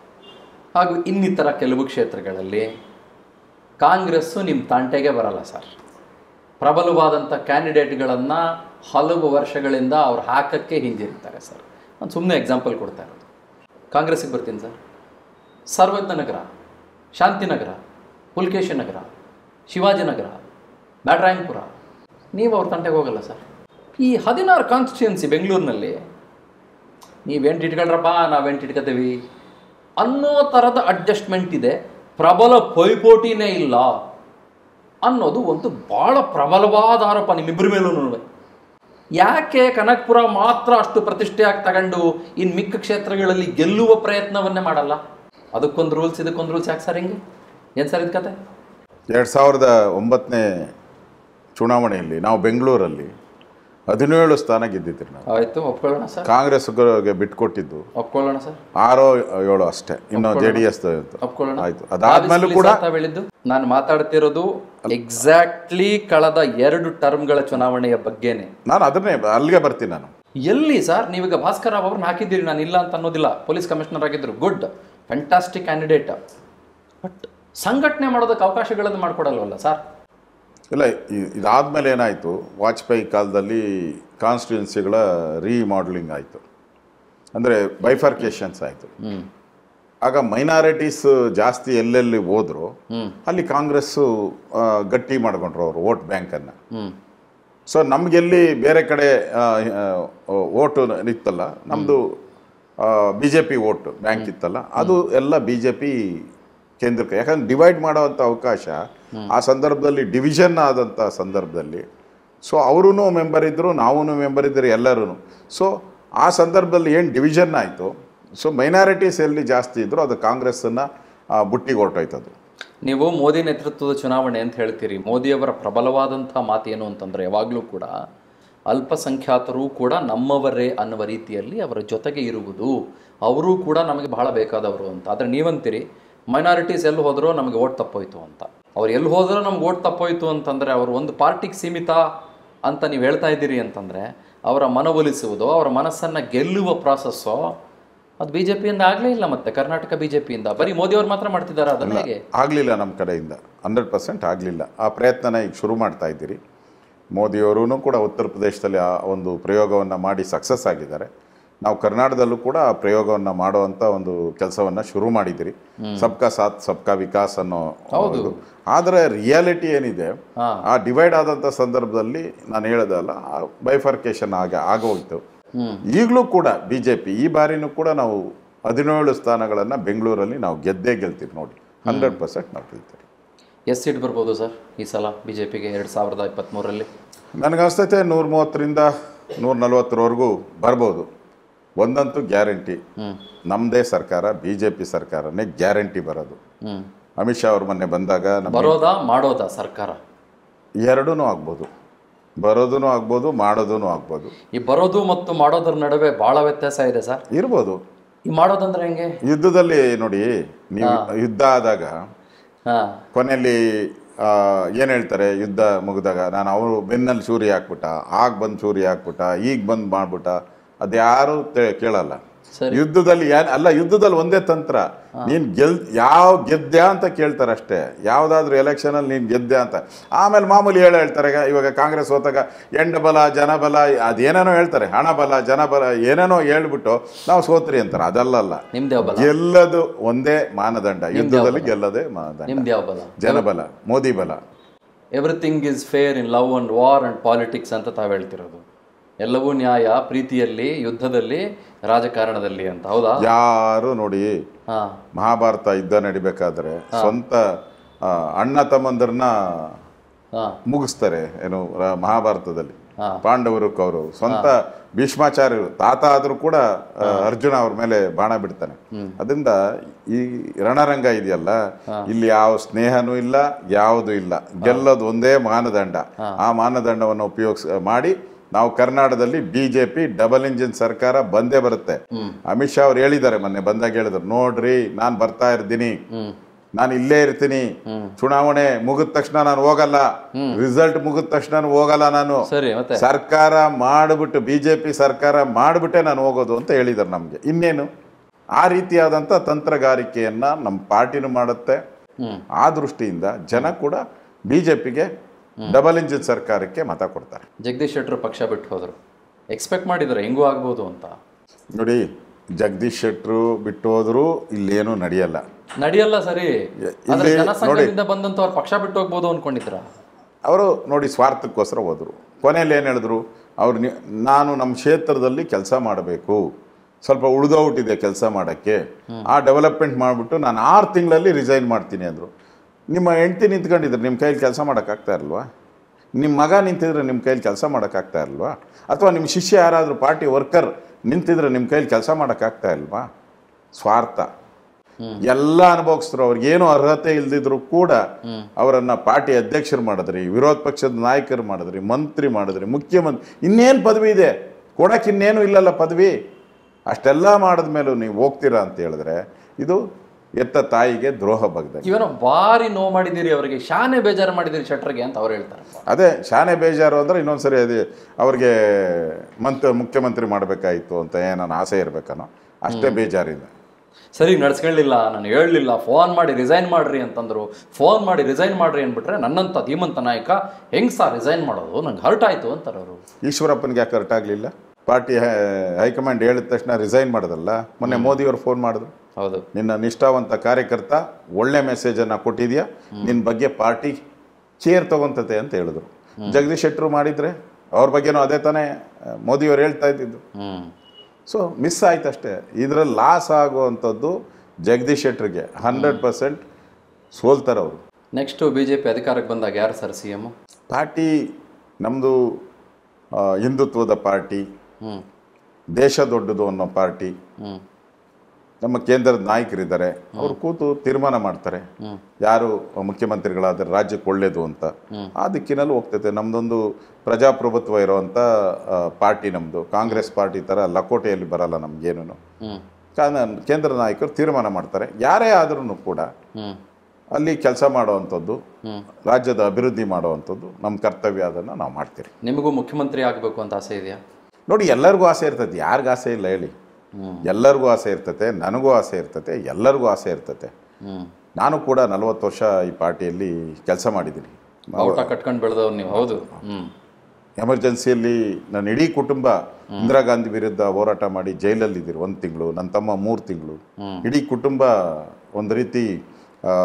ಹಾಗೂ ಇನ್ನಿತರ ಕೆಲವು ಕ್ಷೇತ್ರಗಳಲ್ಲಿ ಕಾಂಗ್ರೆಸ್ಸು ನಿಮ್ಮ ತಂಟೆಗೆ ಬರಲ್ಲ ಸರ್ ಪ್ರಬಲವಾದಂಥ ಕ್ಯಾಂಡಿಡೇಟ್ಗಳನ್ನು ಹಲವು ವರ್ಷಗಳಿಂದ ಅವ್ರು ಹಾಕಕ್ಕೆ ಹಿಂಜರಿತಾರೆ ಸರ್ ನಾನು ಸುಮ್ಮನೆ ಎಕ್ಸಾಂಪಲ್ ಕೊಡ್ತಾ ಇರೋದು ಕಾಂಗ್ರೆಸ್ಸಿಗೆ ಬರ್ತೀನಿ ಸರ್ ಸರ್ವಜ್ಞ ನಗರ ಶಾಂತಿನಗರ ಪುಲ್ಕೇಶಿ ನಗರ ಶಿವಾಜಿನಗರ ಬ್ಯಾಡ್ರಾಯನ್ಪುರ ನೀವು ಅವ್ರ ತಂಟೆಗೆ ಹೋಗಲ್ಲ ಸರ್ ಈ ಹದಿನಾರು ಕಾನ್ಸ್ಟಿಟ್ಯೂನ್ಸಿ ಬೆಂಗಳೂರಿನಲ್ಲಿ ನೀವೆಂಟು ಇಟ್ಕೊಳ್ರಪ್ಪ ನಾವೆಂಟು ಇಟ್ಕೋತೀವಿ ಅನ್ನೋ ಥರದ ಅಡ್ಜಸ್ಟ್ಮೆಂಟ್ ಇದೆ ಪ್ರಬಲ ಪೈಪೋಟಿನೇ ಇಲ್ಲ ಅನ್ನೋದು ಒಂದು ಭಾಳ ಪ್ರಬಲವಾದ ಆರೋಪ ನಿಮ್ಮಿಬ್ಬರ ಮೇಲೂ ಯಾಕೆ ಕನಕಪುರ ಮಾತ್ರ ಅಷ್ಟು ಪ್ರತಿಷ್ಠೆಯಾಗಿ ತಗೊಂಡು ಇನ್ನು ಮಿಕ್ಕ ಕ್ಷೇತ್ರಗಳಲ್ಲಿ ಗೆಲ್ಲುವ ಪ್ರಯತ್ನವನ್ನೇ ಮಾಡಲ್ಲ ಅದಕ್ಕೊಂದು ರೂಲ್ಸ್ ಇದಕ್ಕೊಂದು ರೂಲ್ಸ್ ಯಾಕೆ ಸರ್ ಹಿಂಗೆ ಏನು ಸರ್ ಇದು ಕತೆ ಎರಡು ಸಾವಿರದ ಒಂಬತ್ತನೇ ಚುನಾವಣೆಯಲ್ಲಿ ನಾವು ಬೆಂಗಳೂರಲ್ಲಿ ಹದಿನೇಳು ಸ್ಥಾನ ಗೆದ್ದಿದ್ರಿ ನಾವು ಆಯಿತು ಒಪ್ಕೊಳ್ಳೋಣ ಸರ್ ಕಾಂಗ್ರೆಸ್ಗೆ ಬಿಟ್ಕೊಟ್ಟಿದ್ದು ಒಪ್ಕೊಳ್ಳೋಣ ಸರ್ ಆರೋ ಏಳು ಅಷ್ಟೇ ಇನ್ನು ಜೆ ಡಿ ಎಸ್ ಒಪ್ಕೊಳ್ಳೋಣ ಆಯ್ತು ಅದಾದ್ಮೇಲೂ ಕೂಡ ತಾವ್ ಹೇಳಿದ್ದು ನಾನು ಮಾತಾಡ್ತಿರೋದು ಎಕ್ಸಾಕ್ಟ್ಲಿ ಕಳೆದ ಎರಡು ಟರ್ಮ್ಗಳ ಚುನಾವಣೆಯ ಬಗ್ಗೆನೆ ನಾನು ಅದನ್ನೇ ಅಲ್ಲಿಗೆ ಬರ್ತೀನಿ ನಾನು ಎಲ್ಲಿ ಸರ್ ನೀವೀಗ ಭಾಸ್ಕರ್ ರಾವ್ ಅವ್ರನ್ನ ಹಾಕಿದ್ದೀರಿ ನಾನು ಇಲ್ಲ ಅಂತ ಅನ್ನೋದಿಲ್ಲ ಪೊಲೀಸ್ ಕಮಿಷನರ್ ಆಗಿದ್ರು ಗುಡ್ ಫ್ಯಾಂಟಾಸ್ಟಿಕ್ ಕ್ಯಾಂಡಿಡೇಟ್ ಬಟ್ ಸಂಘಟನೆ ಮಾಡೋದಕ್ಕೆ ಅವಕಾಶಗಳನ್ನು ಮಾಡ್ಕೊಡಲ್ವಲ್ಲ ಸರ್ ಇಲ್ಲ ಇ- ಇದಾದ್ಮೇಲೆ ಏನಾಯಿತು ವಾಜಪೇಯಿ ಕಾಲದಲ್ಲಿ ಕಾನ್ಸ್ಟಿಟ್ಯೂನ್ಸಿಗಳ ರೀಮಾಡ್ಲಿಂಗ್ ಆಯಿತು ಅಂದರೆ ಬೈಫರ್ಕೇಷನ್ಸ್ ಆಯಿತು ಹ್ಮ್ ಆಗ ಮೈನಾರಿಟೀಸ್ ಜಾಸ್ತಿ ಎಲ್ಲೆಲ್ಲಿ ಹೋದ್ರು ಹ್ಮ್ ಅಲ್ಲಿ ಕಾಂಗ್ರೆಸ್ಸು ಆ, ಗಟ್ಟಿ ಮಾಡ್ಕೊಂಡ್ರು ಅವರು ವೋಟ್ ಬ್ಯಾಂಕನ್ನು ಹ್ಮ್ ಸೊ ನಮಗೆಲ್ಲಿ ಬೇರೆ ಕಡೆ ಓಟು ಇತ್ತಲ್ಲ ನಮ್ಮದು B J P vote bank ಇತ್ತಲ್ಲ ಅದು ಎಲ್ಲ ಬಿ ಜೆ ಪಿ ಕೇಂದ್ರಕ್ಕೆ ಯಾಕಂದ್ರೆ ಡಿವೈಡ್ ಮಾಡೋವಂಥ ಅವಕಾಶ ಆ ಸಂದರ್ಭದಲ್ಲಿ ಡಿವಿಷನ್ ಆದಂಥ ಸಂದರ್ಭದಲ್ಲಿ ಸೊ ಅವರೂ ಮೆಂಬರ್ ಇದ್ದರು ನಾವೂ ಮೆಂಬರ್ ಇದ್ದರು ಎಲ್ಲರೂ ಸೊ ಆ ಸಂದರ್ಭದಲ್ಲಿ ಏನು ಡಿವಿಷನ್ ಆಯಿತು ಸೊ ಮೈನಾರಿಟೀಸ್ ಎಲ್ಲಿ ಜಾಸ್ತಿ ಇದ್ದರು ಅದು ಕಾಂಗ್ರೆಸ್ಸನ್ನು ಬುಟ್ಟಿಗೆ ಹೊರಟೋಯ್ತದು ನೀವು ಮೋದಿ ನೇತೃತ್ವದ ಚುನಾವಣೆ ಅಂತ ಹೇಳ್ತೀರಿ ಮೋದಿಯವರ ಪ್ರಬಲವಾದಂಥ ಮಾತೇನು ಅಂತಂದರೆ ಯಾವಾಗಲೂ ಕೂಡ ಅಲ್ಪಸಂಖ್ಯಾತರು ಕೂಡ ನಮ್ಮವರೇ ಅನ್ನುವ ರೀತಿಯಲ್ಲಿ ಅವರ ಜೊತೆಗೆ ಇರುವುದು ಅವರು ಕೂಡ ನಮಗೆ ಬಹಳ ಬೇಕಾದವರು ಅಂತ ಆದರೆ ನೀವಂತೀರಿ ಮೈನಾರಿಟೀಸ್ ಎಲ್ಲಿ ಹೋದರೂ ನಮಗೆ ಓಟ್ ತಪ್ಪೋಯ್ತು ಅಂತ ಅವ್ರು ಎಲ್ಲಿ ಹೋದರೂ ನಮ್ಗೆ ಓಟ್ ತಪ್ಪೋಯ್ತು ಅಂತಂದರೆ ಅವರು ಒಂದು ಪಾರ್ಟಿಗೆ ಸೀಮಿತ ಅಂತ ನೀವು ಹೇಳ್ತಾ ಇದ್ದೀರಿ ಅಂತಂದರೆ ಅವರ ಮನವೊಲಿಸುವುದು ಅವರ ಮನಸ್ಸನ್ನು ಗೆಲ್ಲುವ ಪ್ರಾಸೆಸ್ಸು ಅದು ಬಿ ಜೆ ಪಿಯಿಂದ ಆಗಲೇ ಇಲ್ಲ ಮತ್ತೆ ಕರ್ನಾಟಕ ಬಿ ಜೆ ಪಿಯಿಂದ ಬರೀ ಮೋದಿಯವ್ರು ಮಾತ್ರ ಮಾಡ್ತಿದ್ದಾರೆ ಅದನ್ನ ಹೇಗೆ ಆಗಲಿಲ್ಲ ನಮ್ಮ ಕಡೆಯಿಂದ ಹಂಡ್ರೆಡ್ ಪರ್ಸೆಂಟ್ ಆಗಲಿಲ್ಲ ಆ ಪ್ರಯತ್ನನ ಈಗ ಶುರು ಮಾಡ್ತಾ ಇದ್ದೀರಿ ಮೋದಿಯವರೂ ಕೂಡ ಉತ್ತರ ಪ್ರದೇಶದಲ್ಲಿ ಆ ಒಂದು ಪ್ರಯೋಗವನ್ನು ಮಾಡಿ ಸಕ್ಸಸ್ ಆಗಿದ್ದಾರೆ ನಾವು ಕರ್ನಾಟಕದಲ್ಲೂ ಕೂಡ ಆ ಪ್ರಯೋಗವನ್ನು ಮಾಡುವಂಥ ಒಂದು ಕೆಲಸವನ್ನು ಶುರು ಮಾಡಿದ್ದೀರಿ ಸಬ್ಕಾ ಸಾಥ್ ಸಬ್ಕಾ ವಿಕಾಸ್ ಅನ್ನೋ ಇದು ಆದರೆ ರಿಯಾಲಿಟಿ ಏನಿದೆ ಹಾ. ಆ ಡಿವೈಡ್ ಆದಂಥ ಸಂದರ್ಭದಲ್ಲಿ ನಾನು ಹೇಳೋದಲ್ಲ ಬೈಫರ್ಕೇಶನ್ ಆಗ ಆಗೋಯ್ತು ಹ್ಮ್ ಈಗಲೂ ಕೂಡ ಬಿ ಜೆ ಪಿ ಈ ಬಾರಿನೂ ಕೂಡ ನಾವು ಹದಿನೇಳು ಸ್ಥಾನಗಳನ್ನು ಬೆಂಗಳೂರಲ್ಲಿ ನಾವು ಗೆದ್ದೇ ಗೆಲ್ತೀವಿ ನೋಡಿ ಹಂಡ್ರೆಡ್ ಪರ್ಸೆಂಟ್ ನಾವು ಗೆಲ್ತೀವಿ ಎಷ್ಟು ಸೀಟ್ ಬರ್ಬೋದು ಸರ್ ಈ ಸಲ ಬಿ ಜೆ ಪಿಗೆ ಎರಡು ಸಾವಿರದ ಇಪ್ಪತ್ತ್ಮೂರರಲ್ಲಿ ನನಗನ್ಸ್ತೈತೆ ನೂರ ಮೂವತ್ತರಿಂದ ನೂರ ನಲ್ವತ್ತರವರೆಗೂ ಬರ್ಬೋದು ಒಂದಂತೂ ಗ್ಯಾರಂಟಿ ಹ್ಮ್ ನಮ್ಮದೇ ಸರ್ಕಾರ ಬಿ ಜೆ ಪಿ ಸರ್ಕಾರನೇ ಗ್ಯಾರಂಟಿ ಬರೋದು ಹ್ಮ್ ಅಮಿತ್ ಶಾ ಅವ್ರ ಮೊನ್ನೆ ಬಂದಾಗ ನಮ್ಮ ಬರೋದಾ ಮಾಡೋದಾ ಸರ್ಕಾರ ಎರಡೂ ಆಗ್ಬೋದು ಬರೋದೂ ಆಗ್ಬೋದು ಮಾಡೋದೂ ಆಗ್ಬೋದು ಈ ಬರೋದು ಮತ್ತು ಮಾಡೋದ್ರ ನಡುವೆ ಭಾಳ ವ್ಯತ್ಯಾಸ ಇದೆ ಸರ್ ಇರ್ಬೋದು ಈ ಮಾಡೋದಂದ್ರೆ ಹೆಂಗೆ ಯುದ್ಧದಲ್ಲಿ ನೋಡಿ ನೀವು ಯುದ್ಧ ಆದಾಗ ಹಾ ಕೊನೆಯಲ್ಲಿ ಏನು ಹೇಳ್ತಾರೆ ಯುದ್ಧ ಮುಗಿದಾಗ ನಾನು ಅವರು ಬೆನ್ನಲ್ಲಿ ಚೂರಿ ಹಾಕ್ಬಿಟ್ಟ ಆಗ ಬಂದು ಚೂರಿ ಹಾಕ್ಬಿಟ್ಟ ಈಗ ಬಂದು ಮಾಡ್ಬಿಟ್ಟ ಅದ್ಯಾರು ತೇ- ಕೇಳಲ್ಲ ಸರಿ. ಯುದ್ಧದಲ್ಲಿ ಏನ್ ಅಲ್ಲ ಯುದ್ಧದಲ್ಲಿ ಒಂದೇ ತಂತ್ರ ನೀನ್ ಗೆಲ್ ಯಾವ ಗೆದ್ದ್ಯಾ ಅಂತ ಕೇಳ್ತಾರೆ ಅಷ್ಟೇ ಯಾವ್ದಾದ್ರು ಎಲೆಕ್ಷನ್ ಅಲ್ಲಿ ನೀನ್ ಗೆದ್ದ್ಯಾ ಅಂತ ಆಮೇಲೆ ಮಾಮೂಲಿ ಹೇಳ ಹೇಳ್ತಾರೆ ಈಗ ಇವಾಗ ಕಾಂಗ್ರೆಸ್ ಹೋದಾಗ ಎಂಡ ಬಲ ಜನಬಲ ಅದೇನೇನೋ ಹೇಳ್ತಾರೆ ಹಣ ಬಲ ಜನಬಲ ಏನೇನೋ ಹೇಳ್ಬಿಟ್ಟು ನಾವು ಸೋತ್ರಿ ಅಂತಾರೆ ಅದಲ್ಲಲ್ಲ ನಿಮ್ದು ಯಾವ ಬಲ ಗೆಲ್ಲದು ಒಂದೇ ಮಾನದಂಡ ಯುದ್ಧದಲ್ಲಿ ಗೆಲ್ಲದೆ ಮಾನದಂಡ ನಿಮ್ದು ಯಾವ ಬಲ ಜನಬಲ ಮೋದಿ ಬಲ everything is fair in love and war and politics ಅಂತ ತಾವು ಹೇಳ್ತಿರೋದು ಎಲ್ಲವೂ ನ್ಯಾಯ ಪ್ರೀತಿಯಲ್ಲಿ ಯುದ್ಧದಲ್ಲಿ ರಾಜಕಾರಣದಲ್ಲಿ ಅಂತ ಹೌದಾ ಯಾರು ನೋಡಿ ಹಾ ಮಹಾಭಾರತ ಯುದ್ಧ ನಡಿಬೇಕಾದ್ರೆ ಸ್ವಂತ ಆ, ಅಣ್ಣ ತಮ್ಮಂದರನ್ನ ಹಾ ಮುಗಿಸ್ತಾರೆ ಏನು ರ- ಮಹಾಭಾರತದಲ್ಲಿ ಹಾ. ಪಾಂಡವರು ಕೌರವರು ಸ್ವಂತ ಭೀಷ್ಮಾಚಾರ್ಯರು ತಾತ ಆದ್ರೂ ಕೂಡ ಆ, ಅರ್ಜುನ ಅವ್ರ ಮೇಲೆ ಬಾಣ ಬಿಡ್ತಾನೆ ಅದರಿಂದ ಈ ರಣರಂಗ ಇದೆಯಲ್ಲ ಇಲ್ಲಿ ಯಾವ ಸ್ನೇಹನೂ ಇಲ್ಲ ಯಾವುದು ಇಲ್ಲ ಗೆಲ್ಲೋದು ಒಂದೇ ಮಾನದಂಡ ಆ ಮಾನದಂಡವನ್ನು ಉಪಯೋಗಿಸ ಮಾಡಿ ನಾವು ಕರ್ನಾಟಕದಲ್ಲಿ ಬಿಜೆಪಿ ಡಬಲ್ ಇಂಜಿನ್ ಸರ್ಕಾರ ಬಂದೇ ಬರುತ್ತೆ ಅಮಿತ್ ಶಾ ಅವ್ರು ಹೇಳಿದ್ದಾರೆ ಮೊನ್ನೆ ಬಂದಾಗ ಹೇಳಿದ್ರು ನೋಡ್ರಿ ನಾನು ಬರ್ತಾ ಇರ್ತೀನಿ ಹ್ಮ್ ನಾನು ಇಲ್ಲೇ ಇರ್ತೀನಿ ಚುನಾವಣೆ ಮುಗಿದ ತಕ್ಷಣ ನಾನು ಹೋಗಲ್ಲ ರಿಸಲ್ಟ್ ಮುಗಿದ ತಕ್ಷಣ ನಾನು ಹೋಗಲ್ಲ ನಾನು ಸರಿ ಮತ್ತೆ ಸರ್ಕಾರ ಮಾಡಿಬಿಟ್ಟು ಬಿಜೆಪಿ ಸರ್ಕಾರ ಮಾಡಿಬಿಟ್ಟೆ ನಾನು ಹೋಗೋದು ಅಂತ ಹೇಳಿದ್ದಾರೆ ನಮಗೆ ಇನ್ನೇನು ಆ ರೀತಿಯಾದಂಥ ತಂತ್ರಗಾರಿಕೆಯನ್ನ ನಮ್ಮ ಪಾರ್ಟಿನೂ ಮಾಡುತ್ತೆ ಹ್ಮ್ ಆ ದೃಷ್ಟಿಯಿಂದ ಜನ ಕೂಡ ಬಿಜೆಪಿಗೆ ಡಬಲ್ ಇಂಜಿನ್ ಸರ್ಕಾರಕ್ಕೆ ಮತ ಕೊಡ್ತಾರೆ ಜಗದೀಶ್ ಶೆಟ್ಟರು ಪಕ್ಷ ಬಿಟ್ಟು ಹೋದ್ರು ಎಕ್ಸ್ಪೆಕ್ಟ್ ಮಾಡಿದ್ದಾರೆ ಹೆಂಗೂ ಆಗ್ಬೋದು ಅಂತ ನೋಡಿ ಜಗದೀಶ್ ಶೆಟ್ರು ಬಿಟ್ಟು ಹೋದ್ರು ಇಲ್ಲೇನು ನಡೆಯಲ್ಲ ನಡೆಯಲ್ಲ ಸರಿ ಆದ್ರೆ ಇಲ್ಲಿ ಜನಸಂಘದಿಂದ ಬಂದಂತವ್ರು ಪಕ್ಷ ಬಿಟ್ಟು ಹೋಗ್ಬೋದು ಅನ್ಕೊಂಡಿದ್ರ ಅವರು ನೋಡಿ ಸ್ವಾರ್ಥಕ್ಕೋಸ್ಕರ ಹೋದರು ಕೊನೆಯಲ್ಲಿ ಏನು ಹೇಳಿದ್ರು ಅವ್ರು ನಿ- ನಾನು ನಮ್ಮ ಕ್ಷೇತ್ರದಲ್ಲಿ ಕೆಲಸ ಮಾಡಬೇಕು ಸ್ವಲ್ಪ ಉಳಿದೋಗ್ಬಿಟ್ಟಿದೆ ಕೆಲಸ ಮಾಡೋಕ್ಕೆ ಆ ಡೆವಲಪ್ಮೆಂಟ್ ಮಾಡಿಬಿಟ್ಟು ನಾನು ಆರು ತಿಂಗಳಲ್ಲಿ ರಿಸೈನ್ ಮಾಡ್ತೀನಿ ಅಂದರು ನಿಮ್ಮ ಹೆಂಡ್ತಿ ನಿಂತ್ಕೊಂಡಿದ್ರೆ ನಿಮ್ಮ ಕೈಲಿ ಕೆಲಸ ಮಾಡೋಕ್ಕಾಗ್ತಾ ಇರಲ್ವಾ ನಿಮ್ಮ ಮಗ ನಿಂತಿದ್ರೆ ನಿಮ್ಮ ಕೈಲಿ ಕೆಲಸ ಮಾಡೋಕ್ಕಾಗ್ತಾ ಇಲ್ವಾ ಅಥವಾ ನಿಮ್ಮ ಶಿಷ್ಯ ಯಾರಾದರೂ ಪಾರ್ಟಿ ವರ್ಕರ್ ನಿಂತಿದ್ರೆ ನಿಮ್ಮ ಕೈಲಿ ಕೆಲಸ ಮಾಡೋಕ್ಕಾಗ್ತಾ ಇಲ್ವಾ ಸ್ವಾರ್ಥ ಎಲ್ಲ ಅನುಭವಿಸಿದ್ರು ಅವ್ರಿಗೇನು ಅರ್ಹತೆ ಇಲ್ದಿದ್ರು ಕೂಡ ಅವರನ್ನ ಪಾರ್ಟಿ ಅಧ್ಯಕ್ಷರು ಮಾಡಿದ್ರಿ ವಿರೋಧ ಪಕ್ಷದ ನಾಯಕರು ಮಾಡಿದ್ರಿ ಮಂತ್ರಿ ಮಾಡಿದ್ರಿ ಮುಖ್ಯಮಂತ್ರಿ ಇನ್ನೇನು ಪದವಿ ಇದೆ ಕೊಡಕ್ಕೆ ಇನ್ನೇನು ಇಲ್ಲಲ್ಲ ಪದವಿ ಅಷ್ಟೆಲ್ಲ ಮಾಡಿದ ಮೇಲೂ ನೀವು ಹೋಗ್ತೀರಾ ಅಂತ ಹೇಳಿದ್ರೆ ಇದು ಎತ್ತ ತಾಯಿಗೆ ದ್ರೋಹ ಬಗ್ದಂಗೆ ಇವನ ಭಾರಿ ನೋವು ಮಾಡಿದ್ದೀರಿ ಅವರಿಗೆ ಶಾನೆ ಬೇಜಾರು ಮಾಡಿದ್ದೀರಿ ಶೆಟ್ರಿಗೆ ಅಂತ ಅವ್ರು ಹೇಳ್ತಾರೆ ಅದೇ ಶಾನೆ ಬೇಜಾರು ಅಂದರೆ ಇನ್ನೊಂದ್ಸರಿ ಅದೇ ಅವ್ರಿಗೆ ಮಂತ್ ಮುಖ್ಯಮಂತ್ರಿ ಮಾಡಬೇಕಾಯಿತು ಅಂತ ಏನಾನ ಆಸೆ ಇರಬೇಕನೋ ಅಷ್ಟೇ ಬೇಜಾರಿದೆ ಸರಿ ನಡ್ಸ್ಕೊಳ್ಳಿಲ್ಲ ನಾನು ಹೇಳಲಿಲ್ಲ ಫೋನ್ ಮಾಡಿ ರಿಸೈನ್ ಮಾಡ್ರಿ ಅಂತಂದ್ರು ಫೋನ್ ಮಾಡಿ ರಿಸೈನ್ ಮಾಡ್ರಿ ಅಂದ್ಬಿಟ್ರೆ ನನ್ನಂಥ ಧೀಮಂತ ನಾಯಕ ಹೆಂಗ್ ಸಾ ರಿಸೈನ್ ಮಾಡೋದು ನಂಗೆ ಹರ್ಟ್ ಆಯ್ತು ಅಂತಾರೆ ಅವರು ಈಶ್ವರಪ್ಪನಿಗೆ ಯಾಕೆ ಕರೆಕ್ಟ್ ಆಗಲಿಲ್ಲ ಪಾರ್ಟಿ ಹೈಕಮಾಂಡ್ ಹೇಳಿದ ತಕ್ಷಣ ರಿಸೈನ್ ಮಾಡೋದಲ್ಲ ಮೊನ್ನೆ ಮೋದಿಯವರು ಫೋನ್ ಮಾಡಿದ್ರು ಹೌದು ನಿನ್ನ ನಿಷ್ಠಾವಂತ ಕಾರ್ಯಕರ್ತ ಒಳ್ಳೆ ಮೆಸೇಜನ್ನು ಕೊಟ್ಟಿದ್ಯಾ ನಿನ್ನ ಬಗ್ಗೆ ಪಾರ್ಟಿ ಕೇರ್ ತಗೊಂತತೆ ಅಂತ ಹೇಳಿದ್ರು ಜಗದೀಶ್ ಶೆಟ್ಟರು ಮಾಡಿದ್ರೆ ಅವ್ರ ಬಗ್ಗೆನೂ ಅದೇ ತಾನೇ ಆ, ಮೋದಿಯವರು ಹೇಳ್ತಾ ಇದ್ದಿದ್ದು ಹ್ಮ್ ಸೊ ಮಿಸ್ ಆಯ್ತು ಅಷ್ಟೇ ಇದರಲ್ಲಿ ಲಾಸ್ ಆಗುವಂಥದ್ದು ಜಗದೀಶ್ ಶೆಟ್ಟರಿಗೆ ಹಂಡ್ರೆಡ್ ಪರ್ಸೆಂಟ್ ಸೋಲ್ತಾರೆ ಅವರು ನೆಕ್ಸ್ಟು ಬಿ ಜೆ ಪಿ ಅಧಿಕಾರಕ್ಕೆ ಬಂದಾಗ ಯಾರು ಸರ್ ಸಿ ಎಮ್ ಪಾರ್ಟಿ ನಮ್ಮದು ಹಿಂದುತ್ವದ ಪಾರ್ಟಿ ಹ್ಮ್ ದೇಶ ದೊಡ್ಡದು ಅನ್ನೋ ಪಾರ್ಟಿ ಹ್ಮ್ ನಮ್ಮ ಕೇಂದ್ರದ ನಾಯಕರಿದ್ದಾರೆ ಅವರು ಕೂತು ತೀರ್ಮಾನ ಮಾಡ್ತಾರೆ ಯಾರು ಮುಖ್ಯಮಂತ್ರಿಗಳಾದರೆ ರಾಜ್ಯಕ್ಕೆ ಒಳ್ಳೇದು ಅಂತ ಆ ದಿಕ್ಕಿನಲ್ಲಿ ಹೋಗ್ತೈತೆ ನಮ್ಮದೊಂದು ಪ್ರಜಾಪ್ರಭುತ್ವ ಇರೋವಂಥ ಆ, ಪಾರ್ಟಿ ನಮ್ಮದು ಕಾಂಗ್ರೆಸ್ ಪಾರ್ಟಿ ಥರ ಲಕೋಟೆಯಲ್ಲಿ ಬರಲ್ಲ ನಮಗೇನು ಹ್ಮ್ ಕೇಂದ್ರ ನಾಯಕರು ತೀರ್ಮಾನ ಮಾಡ್ತಾರೆ ಯಾರೇ ಆದ್ರೂ ಕೂಡ ಹ್ಮ್ ಅಲ್ಲಿ ಕೆಲಸ ಮಾಡುವಂಥದ್ದು ರಾಜ್ಯದ ಅಭಿವೃದ್ಧಿ ಮಾಡುವಂಥದ್ದು ನಮ್ಮ ಕರ್ತವ್ಯ ಅದನ್ನು ನಾವು ಮಾಡ್ತೀರಿ ನಿಮಗೂ ಮುಖ್ಯಮಂತ್ರಿ ಆಗಬೇಕು ಅಂತ ಆಸೆ ಇದೆಯಾ ನೋಡಿ ಎಲ್ಲರಿಗೂ ಆಸೆ ಇರ್ತದೆ ಯಾರಿಗೂ ಆಸೆ ಇಲ್ಲ ಹೇಳಿ ಎಲ್ಲರಿಗೂ ಆಸೆ ಇರ್ತತೆ ನನಗೂ ಆಸೆ ಇರ್ತತೆ ಎಲ್ಲರಿಗೂ ಆಸೆ ಇರ್ತತೆ ಹ್ಮ್ ನಾನು ಕೂಡ ನಲವತ್ತು ವರ್ಷ ಈ ಪಾರ್ಟಿಯಲ್ಲಿ ಕೆಲಸ ಮಾಡಿದ್ದೀನಿ ಔಟ ಕಟ್ಕೊಂಡು ಬೆಳೆದವ್ರು ನೀವು ಹೌದು ಹ್ಮ್ ಎಮರ್ಜೆನ್ಸಿಯಲ್ಲಿ ನನ್ನ ಇಡೀ ಕುಟುಂಬ ಇಂದಿರಾ ಗಾಂಧಿ ವಿರುದ್ಧ ಹೋರಾಟ ಮಾಡಿ ಜೈಲಲ್ಲಿದ್ದೀರಿ ಒಂದು ತಿಂಗಳು ನನ್ನ ತಮ್ಮ ಮೂರು ತಿಂಗಳು ಇಡೀ ಕುಟುಂಬ ಒಂದು ರೀತಿ ಆ,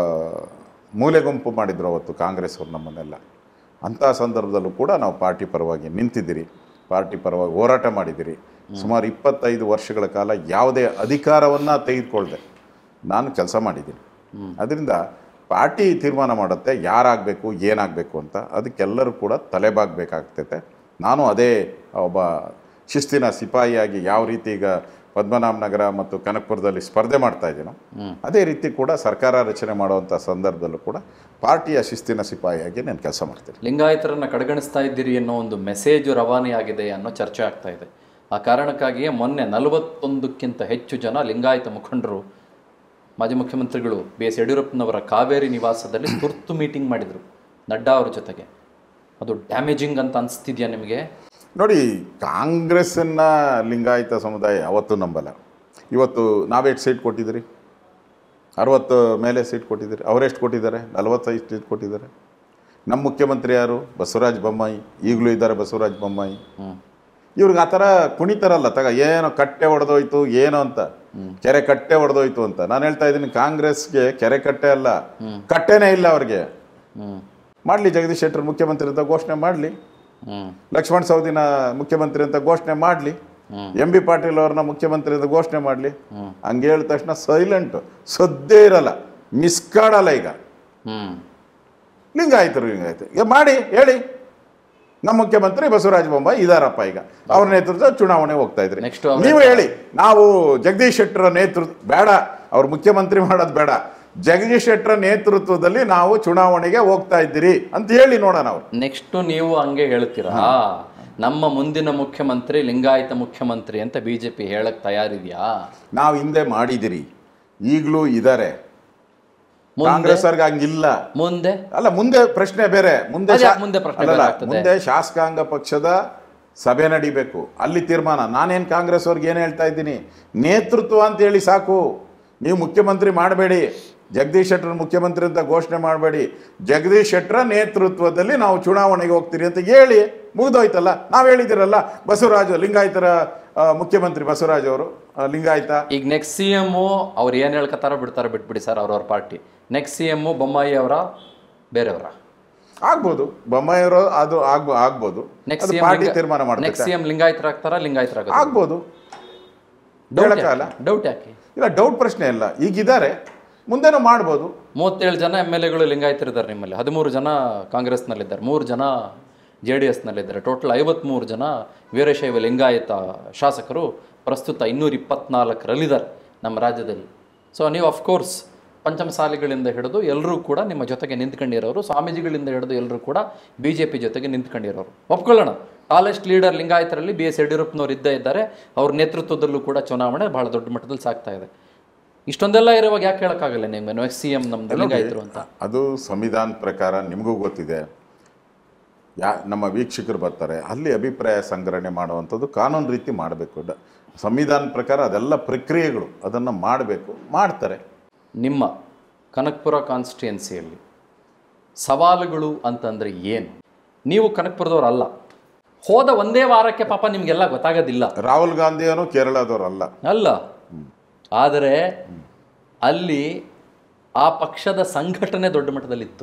ಮೂಲೆ ಗುಂಪು ಮಾಡಿದ್ರು ಅವತ್ತು ಕಾಂಗ್ರೆಸ್ ಅವ್ರು ನಮ್ಮನ್ನೆಲ್ಲ ಅಂಥ ಸಂದರ್ಭದಲ್ಲೂ ಕೂಡ ನಾವು ಪಾರ್ಟಿ ಪರವಾಗಿ ನಿಂತಿದ್ದೀರಿ ಪಾರ್ಟಿ ಪರವಾಗಿ ಹೋರಾಟ ಮಾಡಿದ್ದೀರಿ ಸುಮಾರು ಇಪ್ಪತ್ತೈದು ವರ್ಷಗಳ ಕಾಲ ಯಾವುದೇ ಅಧಿಕಾರವನ್ನು ತೆಗೆದುಕೊಳ್ದೆ ನಾನು ಕೆಲಸ ಮಾಡಿದ್ದೀನಿ ಅದರಿಂದ ಪಾರ್ಟಿ ತೀರ್ಮಾನ ಮಾಡುತ್ತೆ ಯಾರಾಗಬೇಕು ಏನಾಗಬೇಕು ಅಂತ ಅದಕ್ಕೆಲ್ಲರೂ ಕೂಡ ತಲೆಬಾಗಬೇಕಾಗ್ತೈತೆ ನಾನು ಅದೇ ಒಬ್ಬ ಶಿಸ್ತಿನ ಸಿಪಾಯಿಯಾಗಿ ಯಾವ ರೀತಿ ಈಗ ಪದ್ಮನಾಭನಗರ ಮತ್ತು ಕನಕಪುರದಲ್ಲಿ ಸ್ಪರ್ಧೆ ಮಾಡ್ತಾ ಇದ್ದೀನೋ ಅದೇ ರೀತಿ ಕೂಡ ಸರ್ಕಾರ ರಚನೆ ಮಾಡುವಂಥ ಸಂದರ್ಭದಲ್ಲೂ ಕೂಡ ಪಾರ್ಟಿಯ ಶಿಸ್ತಿನ ಸಿಪಾಯಿಯಾಗಿ ನಾನು ಕೆಲಸ ಮಾಡ್ತೀನಿ ಲಿಂಗಾಯತರನ್ನ ಕಡೆಗಣಿಸ್ತಾ ಇದ್ದೀರಿ ಅನ್ನೋ ಒಂದು ಮೆಸೇಜ್ ರವಾನೆಯಾಗಿದೆ ಅನ್ನೋ ಚರ್ಚೆ ಆಗ್ತಾ ಇದೆ ಆ ಕಾರಣಕ್ಕಾಗಿಯೇ ಮೊನ್ನೆ ನಲವತ್ತೊಂದಕ್ಕಿಂತ ಹೆಚ್ಚು ಜನ ಲಿಂಗಾಯತ ಮುಖಂಡರು ಮಾಜಿ ಮುಖ್ಯಮಂತ್ರಿಗಳು ಬಿ ಎಸ್ ಯಡಿಯೂರಪ್ಪನವರ ಕಾವೇರಿ ನಿವಾಸದಲ್ಲಿ ತುರ್ತು ಮೀಟಿಂಗ್ ಮಾಡಿದರು ನಡ್ಡಾ ಅವ್ರ ಜೊತೆಗೆ ಅದು ಡ್ಯಾಮೇಜಿಂಗ್ ಅಂತ ಅನಿಸ್ತಿದ್ಯಾ ನಿಮಗೆ ನೋಡಿ ಕಾಂಗ್ರೆಸ್ಸನ್ನು ಲಿಂಗಾಯತ ಸಮುದಾಯ ಯಾವತ್ತೂ ನಂಬಲ್ಲ ಇವತ್ತು ನಾವೆಷ್ಟು ಸೀಟ್ ಕೊಟ್ಟಿದ್ದೀರಿ ಅರವತ್ತು ಮೇಲೆ ಸೀಟ್ ಕೊಟ್ಟಿದ್ದೀರಿ ಅವರೆಷ್ಟು ಕೊಟ್ಟಿದ್ದಾರೆ ನಲವತ್ತೈದು ಸೀಟ್ ಕೊಟ್ಟಿದ್ದಾರೆ ನಮ್ಮ ಮುಖ್ಯಮಂತ್ರಿ ಯಾರು ಬಸವರಾಜ ಬೊಮ್ಮಾಯಿ ಈಗಲೂ ಇದ್ದಾರೆ ಬಸವರಾಜ ಬೊಮ್ಮಾಯಿ ಇವ್ರಿಗೆ ಆ ಥರ ಕುಣಿತಾರಲ್ಲ ತಗ ಏನೋ ಕಟ್ಟೆ ಹೊಡೆದೋಯ್ತು ಏನೋ ಅಂತ ಕೆರೆ ಕಟ್ಟೆ ಹೊಡೆದೋಯ್ತು ಅಂತ ನಾನು ಹೇಳ್ತಾ ಇದ್ದೀನಿ ಕಾಂಗ್ರೆಸ್ಗೆ ಕೆರೆ ಕಟ್ಟೆ ಅಲ್ಲ ಕಟ್ಟೆನೇ ಇಲ್ಲ ಅವ್ರಿಗೆ ಹ್ಞೂ ಮಾಡಲಿ ಜಗದೀಶ್ ಶೆಟ್ಟರ್ ಮುಖ್ಯಮಂತ್ರಿ ಅಂತ ಘೋಷಣೆ ಮಾಡಲಿ ಹ್ಞೂ ಲಕ್ಷ್ಮಣ್ ಸವದಿನ ಮುಖ್ಯಮಂತ್ರಿ ಅಂತ ಘೋಷಣೆ ಮಾಡಲಿ ಎಂ ಬಿ ಪಾಟೀಲ್ ಅವ್ರನ್ನ ಮುಖ್ಯಮಂತ್ರಿ ಅಂತ ಘೋಷಣೆ ಮಾಡಲಿ ಹಂಗೆ ಹೇಳಿದ ತಕ್ಷಣ ಸೈಲೆಂಟ್ ಸದ್ದೇ ಇರಲ್ಲ ಮಿಸ್ಕಾಡಲ್ಲ ಈಗ ಹ್ಞೂ ಲಿಂಗಾಯತರು ಲಿಂಗಾಯತ ಈಗ ಮಾಡಿ ಹೇಳಿ ನಮ್ಮ ಮುಖ್ಯಮಂತ್ರಿ ಬಸವರಾಜ ಬೊಮ್ಮಾಯಿ ಇದಾರಪ್ಪ ಈಗ ಅವ್ರ ನೇತೃತ್ವ ಚುನಾವಣೆ ಹೋಗ್ತಾ ಇದ್ರಿ Next ಅವ್ರ ನೀವು ಹೇಳಿ ನಾವು ಜಗದೀಶ್ ಶೆಟ್ಟರ ನೇತೃತ್ವ ಬೇಡ ಅವ್ರು ಮುಖ್ಯಮಂತ್ರಿ ಮಾಡೋದು ಬೇಡ ಜಗದೀಶ್ ಶೆಟ್ಟರ ನೇತೃತ್ವದಲ್ಲಿ ನಾವು ಚುನಾವಣೆಗೆ ಹೋಗ್ತಾ ಇದ್ದೀರಿ ಅಂತ ಹೇಳಿ ನೋಡೋಣ ಅವ್ರು ನೆಕ್ಸ್ಟು ನೀವು ಹಂಗೆ ಹೇಳ್ತೀರಾ ನಮ್ಮ ಮುಂದಿನ ಮುಖ್ಯಮಂತ್ರಿ ಲಿಂಗಾಯತ ಮುಖ್ಯಮಂತ್ರಿ ಅಂತ ಬಿ ಜೆ ಪಿ ಹೇಳಕ್ ತಯಾರಿದೆಯಾ ನಾವು ಹಿಂದೆ ಮಾಡಿದಿರಿ ಈಗಲೂ ಇದ್ದಾರೆ ಮುಂದೆ ಕಾಂಗ್ರೆಸ್ ಅವ್ರಿಗೆ ಹಂಗಿಲ್ಲ ಮುಂದೆ ಅಲ್ಲ ಮುಂದೆ ಪ್ರಶ್ನೆ ಬೇರೆ ಮುಂದೆ ಅದೇ ಶಾ- ಯಾಕ್ ಮುಂದೆ ಪ್ರಶ್ನೆ ಅಲ್ಲಲ್ಲ, ಬೇರೆ ಆಗ್ತದೆ? ಮುಂದೆ ಶಾಸಕಾಂಗ ಪಕ್ಷದ ಸಭೆ ನಡಿಬೇಕು ಅಲ್ಲಿ ತೀರ್ಮಾನ ನಾನೇನು ಕಾಂಗ್ರೆಸ್ ಅವ್ರಿಗೆ ಏನು ಹೇಳ್ತಾ ಇದ್ದೀನಿ ನೇತೃತ್ವ ಅಂತ ಹೇಳಿ ಸಾಕು ನೀವು ಮುಖ್ಯಮಂತ್ರಿ ಮಾಡಬೇಡಿ ಜಗದೀಶ್ ಶೆಟ್ಟರ್ ಮುಖ್ಯಮಂತ್ರಿ ಅಂತ ಘೋಷಣೆ ಮಾಡಬೇಡಿ ಜಗದೀಶ್ ಶೆಟ್ಟರ ನೇತೃತ್ವದಲ್ಲಿ ನಾವು ಚುನಾವಣೆಗೆ ಹೋಗ್ತೀರಿ ಅಂತ ಹೇಳಿ ಮುಗಿದೋಯ್ತಲ್ಲ ನಾವು ಹೇಳಿದಿರಲ್ಲ ಬಸವರಾಜ ಲಿಂಗಾಯತರ ಆ, ಮುಖ್ಯಮಂತ್ರಿ ಬಸವರಾಜ್ ಅವರು ಆ, ಲಿಂಗಾಯತ ಈಗ ನೆಕ್ಸ್ಟ್ ಸಿ ಎಮ್ಮು ಅವ್ರು ಏನು ಹೇಳ್ಕೊತಾರೋ ಬಿಡ್ತಾರೋ ಬಿಟ್ಬಿಡಿ ಸರ್ ಅವ್ರವ್ರ party next C M Bommai ಅವರ ಬೇರೆಯವರ ಆಗ್ಬೋದು ಬೊಮ್ಮಾಯಿಯವರು ಅದು ಆಗ್ಬೋ ಆಗ್ಬೋದು ನೆಕ್ಸ್ಟ್ ಅದು ಪಾರ್ಟಿ ತೀರ್ಮಾನ ನೆಕ್ಸ್ಟ್ ಮಾಡ್ಬೇಕು ಸಿ ಎಂ ಲಿಂಗಾಯತರಾಗ್ತಾರ ಲಿಂಗಾಯತರಾಗ ಆಗ್ಬೋದು ಡೌಟ್ ಹೇಳಕ್ಕಾಗಲ್ಲ ಡೌಟ್ ಯಾಕೆ ಇಲ್ಲ ಡೌಟ್ ಪ್ರಶ್ನೆ ಇಲ್ಲ ಈಗಿದ್ದಾರೆ ಮುಂದೆನೂ ಮಾಡ್ಬೋದು ಮೂವತ್ತೇಳು ಜನ ಎಮ್ ಎಲ್ ಎಗಳು ಲಿಂಗಾಯತರಿದ್ದಾರೆ ನಿಮ್ಮಲ್ಲಿ ಹದಿಮೂರು ಜನ ಕಾಂಗ್ರೆಸ್ನಲ್ಲಿದ್ದಾರೆ ಮೂರು ಜನ ಜೆ ಡಿ ಎಸ್ನಲ್ಲಿದ್ದಾರೆ ಟೋಟಲ್ ಐವತ್ತ್ಮೂರು ಜನ ವೀರಶೈವ ಲಿಂಗಾಯತ ಶಾಸಕರು ಪ್ರಸ್ತುತ ಇನ್ನೂರ ಇಪ್ಪತ್ನಾಲ್ಕರಲ್ಲಿದ್ದಾರೆ ನಮ್ಮ ರಾಜ್ಯದಲ್ಲಿ ಸೊ ನೀವು ಅಫ್ಕೋರ್ಸ್ ಪಂಚಮಸಾಲಿಗಳಿಂದ ಹಿಡಿದು ಎಲ್ಲರೂ ಕೂಡ ನಿಮ್ಮ ಜೊತೆಗೆ ನಿಂತ್ಕೊಂಡಿರೋರು ಸ್ವಾಮೀಜಿಗಳಿಂದ ಹಿಡಿದು ಎಲ್ಲರೂ ಕೂಡ ಬಿ ಜೆ ಪಿ ಜೊತೆಗೆ ನಿಂತ್ಕೊಂಡಿರೋರು ಒಪ್ಕೊಳ್ಳೋಣ ಟಾಲೆಸ್ಟ್ ಲೀಡರ್ ಲಿಂಗಾಯತರಲ್ಲಿ ಬಿ ಎಸ್ ಯಡಿಯೂರಪ್ಪನವ್ರು ಇದ್ದೇ ಇದ್ದಾರೆ ಅವ್ರ ನೇತೃತ್ವದಲ್ಲೂ ಕೂಡ ಚುನಾವಣೆ ಬಹಳ ದೊಡ್ಡ ಮಟ್ಟದಲ್ಲಿ ಸಾಗ್ತಾ ಇದೆ ಇಷ್ಟೊಂದೆಲ್ಲ ಇರುವಾಗ ಯಾಕೆ ಹೇಳೋಕ್ಕಾಗಲ್ಲ ನಿಮ್ಗೆ ಎಸ್ ಸಿ ಎಂ ನಮ್ದು ಲಿಂಗಾಯತರು ಅಂತ ಅದು ಸಂವಿಧಾನ ಪ್ರಕಾರ ನಿಮಗೂ ಗೊತ್ತಿದೆ ಯಾ ನಮ್ಮ ವೀಕ್ಷಕರು ಬರ್ತಾರೆ ಅಲ್ಲಿ ಅಭಿಪ್ರಾಯ ಸಂಗ್ರಹಣೆ ಮಾಡುವಂಥದ್ದು ಕಾನೂನು ರೀತಿ ಮಾಡಬೇಕು ಡ- ಸಂವಿಧಾನ ಪ್ರಕಾರ ಅದೆಲ್ಲ ಪ್ರಕ್ರಿಯೆಗಳು ಅದನ್ನು ಮಾಡಬೇಕು ಮಾಡ್ತಾರೆ ನಿಮ್ಮ ಕನಕಪುರ ಕಾನ್ಸ್ಟಿಟ್ಯುಯೆನ್ಸಿಯಲ್ಲಿ ಸವಾಲುಗಳು ಅಂತಂದರೆ ಏನು ನೀವು ಕನಕಪುರದವ್ರು ಅಲ್ಲ ಹೋದ ಒಂದೇ ವಾರಕ್ಕೆ ಪಾಪ ನಿಮಗೆಲ್ಲ ಗೊತ್ತಾಗೋದಿಲ್ಲ ರಾಹುಲ್ ಗಾಂಧಿಯವರು ಕೇರಳದವರಲ್ಲ ಅಲ್ಲ ಆದರೆ ಅಲ್ಲಿ ಆ ಪಕ್ಷದ ಸಂಘಟನೆ ದೊಡ್ಡ ಮಟ್ಟದಲ್ಲಿತ್ತು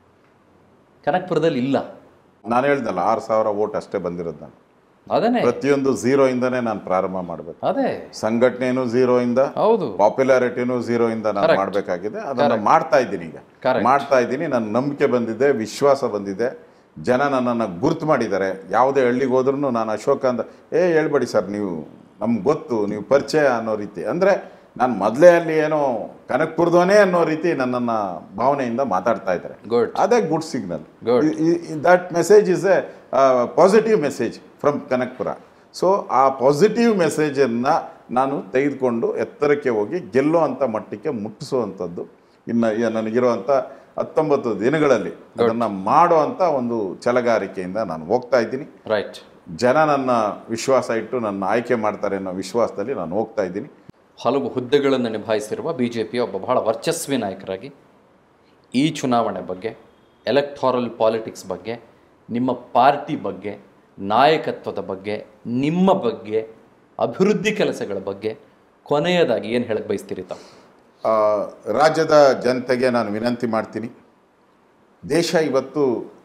ಕನಕಪುರದಲ್ಲಿ ಇಲ್ಲ ನಾನು ಹೇಳ್ದಲ್ಲ ಆರು ಸಾವಿರ ಓಟ್ ಅಷ್ಟೇ ಬಂದಿರೋದು ನಾನು ಅದೇನೆ ಪ್ರತಿಯೊಂದು ಝೀರೋ ಇಂದನೇ ನಾನು ಪ್ರಾರಂಭ ಮಾಡಬೇಕು ಅದೇ ಸಂಘಟನೆನೂ ಝೀರೋ ಇಂದ ಹೌದು ಪಾಪ್ಯುಲಾರಿಟಿನೂ ಝೀರೋ ಇಂದ ನಾನು ಮಾಡಬೇಕಾಗಿದೆ ಅದನ್ನು ಮಾಡ್ತಾ ಇದ್ದೀನಿ ಈಗ Correct. ಮಾಡ್ತಾ ಇದ್ದೀನಿ ನನ್ನ ನಂಬಿಕೆ ಬಂದಿದೆ ವಿಶ್ವಾಸ ಬಂದಿದೆ ಜನ ನನ್ನನ್ನು ಗುರ್ತು ಮಾಡಿದ್ದಾರೆ ಯಾವುದೇ ಹಳ್ಳಿಗೆ ಹೋದ್ರೂ ನಾನು ಅಶೋಕ ಅಂತ ಏ ಹೇಳ್ಬೇಡಿ ಸರ್ ನೀವು ನಮ್ಗೆ ಗೊತ್ತು ನೀವು ಪರಿಚಯ ಅನ್ನೋ ರೀತಿ ಅಂದರೆ ನಾನು ಮೊದಲೇ ಅಲ್ಲಿ ಏನೋ ಕನಕಪುರದವನೇ ಅನ್ನೋ ರೀತಿ ನನ್ನನ್ನು ಭಾವನೆಯಿಂದ ಮಾತಾಡ್ತಾ ಇದ್ದಾರೆ ಗುಡ್ ಅದೇ good signal Good. That message is a positive message from Kanakapura so ಆ ಪಾಸಿಟಿವ್ ಮೆಸೇಜನ್ನು ನಾನು ತೆಗೆದುಕೊಂಡು ಎತ್ತರಕ್ಕೆ ಹೋಗಿ ಗೆಲ್ಲೋ ಅಂಥ ಮಟ್ಟಕ್ಕೆ ಮುಟ್ಟಿಸುವಂಥದ್ದು ಇನ್ನು ಈ ನನಗಿರುವಂಥ ಹತ್ತೊಂಬತ್ತು ದಿನಗಳಲ್ಲಿ ಅದನ್ನು ಮಾಡೋ ಅಂಥ ಒಂದು ಛಲಗಾರಿಕೆಯಿಂದ ನಾನು ಹೋಗ್ತಾ ಇದ್ದೀನಿ ರೈಟ್ ಜನ ನನ್ನ ವಿಶ್ವಾಸ ಇಟ್ಟು ನನ್ನ ಆಯ್ಕೆ ಮಾಡ್ತಾರೆ ಅನ್ನೋ ವಿಶ್ವಾಸದಲ್ಲಿ ನಾನು ಹೋಗ್ತಾ ಇದ್ದೀನಿ ಹಲವು ಹುದ್ದೆಗಳನ್ನು ನಿಭಾಯಿಸಿರುವ ಬಿ ಜೆ ಪಿಯ ಒಬ್ಬ ಬಹಳ ವರ್ಚಸ್ವಿ ನಾಯಕರಾಗಿ ಈ ಚುನಾವಣೆ ಬಗ್ಗೆ ಎಲೆಕ್ಟೋರಲ್ ಪಾಲಿಟಿಕ್ಸ್ ಬಗ್ಗೆ ನಿಮ್ಮ ಪಾರ್ಟಿ ಬಗ್ಗೆ ನಾಯಕತ್ವದ ಬಗ್ಗೆ ನಿಮ್ಮ ಬಗ್ಗೆ ಅಭಿವೃದ್ಧಿ ಕೆಲಸಗಳ ಬಗ್ಗೆ ಕೊನೆಯದಾಗಿ ಏನು ಹೇಳಕ್ಕೆ ಬಯಸ್ತೀರಿ ತಾವು ಆ, ರಾಜ್ಯದ ಜನತೆಗೆ ನಾನು ವಿನಂತಿ ಮಾಡ್ತೀನಿ ದೇಶ ಇವತ್ತು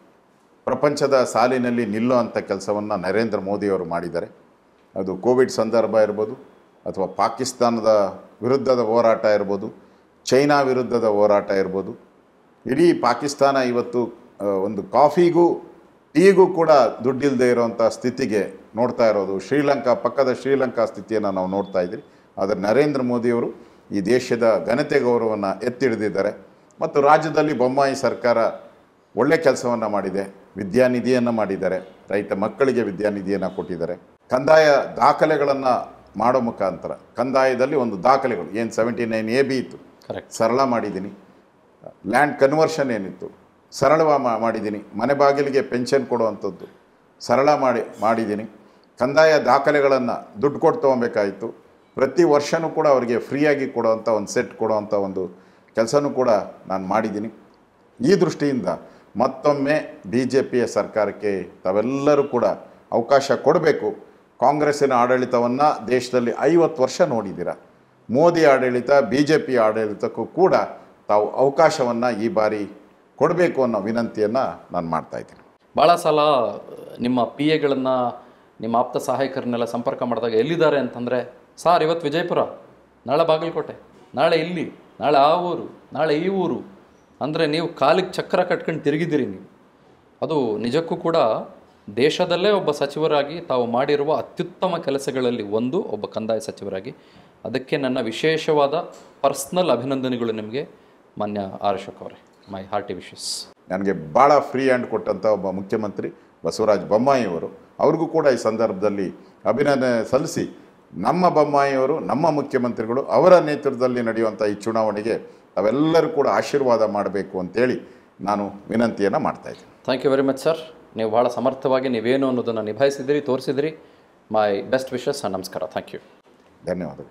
ಪ್ರಪಂಚದ ಸಾಲಿನಲ್ಲಿ ನಿಲ್ಲೋ ಅಂಥ ಕೆಲಸವನ್ನು ನರೇಂದ್ರ ಮೋದಿಯವರು ಮಾಡಿದ್ದಾರೆ ಅದು ಕೋವಿಡ್ ಸಂದರ್ಭ ಇರ್ಬೋದು ಅಥವಾ ಪಾಕಿಸ್ತಾನದ ವಿರುದ್ಧದ ಹೋರಾಟ ಇರ್ಬೋದು ಚೈನಾ ವಿರುದ್ಧದ ಹೋರಾಟ ಇರ್ಬೋದು ಇಡೀ ಪಾಕಿಸ್ತಾನ ಇವತ್ತು ಆ, ಒಂದು ಕಾಫಿಗೂ ಟೀಗೂ ಕೂಡ ದುಡ್ಡಿಲ್ಲದೆ ಇರೋವಂಥ ಸ್ಥಿತಿಗೆ ನೋಡ್ತಾ ಇರೋದು ಶ್ರೀಲಂಕಾ ಪಕ್ಕದ ಶ್ರೀಲಂಕಾ ಸ್ಥಿತಿಯನ್ನು ನಾವು ನೋಡ್ತಾ ಇದ್ದೀವಿ ಆದರೆ ನರೇಂದ್ರ ಮೋದಿಯವರು ಈ ದೇಶದ ಘನತೆ ಗೌರವವನ್ನು ಎತ್ತಿಡಿದಿದ್ದಾರೆ ಮತ್ತು ರಾಜ್ಯದಲ್ಲಿ ಬೊಮ್ಮಾಯಿ ಸರ್ಕಾರ ಒಳ್ಳೆ ಕೆಲಸವನ್ನು ಮಾಡಿದೆ ವಿದ್ಯಾನಿಧಿಯನ್ನು ಮಾಡಿದ್ದಾರೆ ರೈತ ಮಕ್ಕಳಿಗೆ ವಿದ್ಯಾನಿಧಿಯನ್ನು ಕೊಟ್ಟಿದ್ದಾರೆ ಕಂದಾಯ ದಾಖಲೆಗಳನ್ನು ಮಾಡೋ ಮುಖಾಂತರ ಕಂದಾಯದಲ್ಲಿ ಒಂದು ದಾಖಲೆಗಳು ಏನು ಸೆವೆಂಟಿ ನೈನ್ ಎ ಬಿ ಇತ್ತು ಕರೆಕ್ಟ್ ಸರಳ ಮಾಡಿದ್ದೀನಿ ಲ್ಯಾಂಡ್ ಕನ್ವರ್ಷನ್ ಏನಿತ್ತು ಸರಳವ ಮಾ- ಮಾಡಿದ್ದೀನಿ ಮನೆ ಬಾಗಿಲಿಗೆ ಪೆನ್ಷನ್ ಕೊಡುವಂಥದ್ದು ಸರಳ ಮಾಡಿ ಮಾಡಿದ್ದೀನಿ ಕಂದಾಯ ದಾಖಲೆಗಳನ್ನು ದುಡ್ಡು ಕೊಟ್ಟು ತೊಗೊಬೇಕಾಯಿತು ಪ್ರತಿ ವರ್ಷವೂ ಕೂಡ ಅವರಿಗೆ ಫ್ರೀಯಾಗಿ ಕೊಡುವಂಥ ಒಂದು ಸೆಟ್ ಕೊಡುವಂಥ ಒಂದು ಕೆಲಸನೂ ಕೂಡ ನಾನು ಮಾಡಿದ್ದೀನಿ ಈ ದೃಷ್ಟಿಯಿಂದ ಮತ್ತೊಮ್ಮೆ ಬಿ ಜೆ ಪಿಯ ಸರ್ಕಾರಕ್ಕೆ ತಾವೆಲ್ಲರೂ ಕೂಡ ಅವಕಾಶ ಕೊಡಬೇಕು ಕಾಂಗ್ರೆಸ್ಸಿನ ಆಡಳಿತವನ್ನು ದೇಶದಲ್ಲಿ ಐವತ್ತು ವರ್ಷ ನೋಡಿದ್ದೀರ ಮೋದಿ ಆಡಳಿತ ಬಿ ಜೆ ಪಿ ಆಡಳಿತಕ್ಕೂ ಕೂಡ ತಾವು ಅವಕಾಶವನ್ನು ಈ ಬಾರಿ ಕೊಡಬೇಕು ಅನ್ನೋ ವಿನಂತಿಯನ್ನು ನಾನು ಮಾಡ್ತಾ ಇದ್ದೀನಿ ಭಾಳ ಸಲ ನಿಮ್ಮ ಪಿ ಎಗಳನ್ನು ನಿಮ್ಮ ಆಪ್ತ ಸಹಾಯಕರನ್ನೆಲ್ಲ ಸಂಪರ್ಕ ಮಾಡಿದಾಗ ಎಲ್ಲಿದ್ದಾರೆ ಅಂತಂದರೆ ಸಾರ್ ಇವತ್ತು ವಿಜಯಪುರ ನಾಳೆ ಬಾಗಲಕೋಟೆ ನಾಳೆ ಇಲ್ಲಿ ನಾಳೆ ಆ ಊರು ನಾಳೆ ಈ ಊರು ಅಂದರೆ ನೀವು ಕಾಲಿಗೆ ಚಕ್ರ ಕಟ್ಕೊಂಡು ತಿರುಗಿದ್ದೀರಿ ನೀವು ಅದು ನಿಜಕ್ಕೂ ಕೂಡ ದೇಶದಲ್ಲೇ ಒಬ್ಬ ಸಚಿವರಾಗಿ ತಾವು ಮಾಡಿರುವ ಅತ್ಯುತ್ತಮ ಕೆಲಸಗಳಲ್ಲಿ ಒಂದು ಒಬ್ಬ ಕಂದಾಯ ಸಚಿವರಾಗಿ ಅದಕ್ಕೆ ನನ್ನ ವಿಶೇಷವಾದ ಪರ್ಸ್ನಲ್ ಅಭಿನಂದನೆಗಳು ನಿಮಗೆ ಮಾನ್ಯ ಆರ್ ಅಶೋಕ್ ಅವರೇ ಮೈ ಹಾರ್ಟಿ ವಿಶಸ್ ನನಗೆ ಭಾಳ ಫ್ರೀ ಹ್ಯಾಂಡ್ ಕೊಟ್ಟಂಥ ಒಬ್ಬ ಮುಖ್ಯಮಂತ್ರಿ ಬಸವರಾಜ ಬೊಮ್ಮಾಯಿಯವರು ಅವ್ರಿಗೂ ಕೂಡ ಈ ಸಂದರ್ಭದಲ್ಲಿ ಅಭಿನಂದನೆ ಸಲ್ಲಿಸಿ ನಮ್ಮ ಬೊಮ್ಮಾಯಿಯವರು ನಮ್ಮ ಮುಖ್ಯಮಂತ್ರಿಗಳು ಅವರ ನೇತೃತ್ವದಲ್ಲಿ ನಡೆಯುವಂಥ ಈ ಚುನಾವಣೆಗೆ ತಾವೆಲ್ಲರೂ ಕೂಡ ಆಶೀರ್ವಾದ ಮಾಡಬೇಕು ಅಂತೇಳಿ ನಾನು ವಿನಂತಿಯನ್ನು ಮಾಡ್ತಾ ಇದ್ದೀನಿ thank you very much sir ನೀವು ಭಾಳ ಸಮರ್ಥವಾಗಿ ನೀವೇನು ಅನ್ನೋದನ್ನು ನಿಭಾಯಿಸಿದಿರಿ ತೋರಿಸಿದಿರಿ ಮೈ ಬೆಸ್ಟ್ ವಿಶಸ್ ನಮಸ್ಕಾರ ಥ್ಯಾಂಕ್ ಯು ಧನ್ಯವಾದಗಳು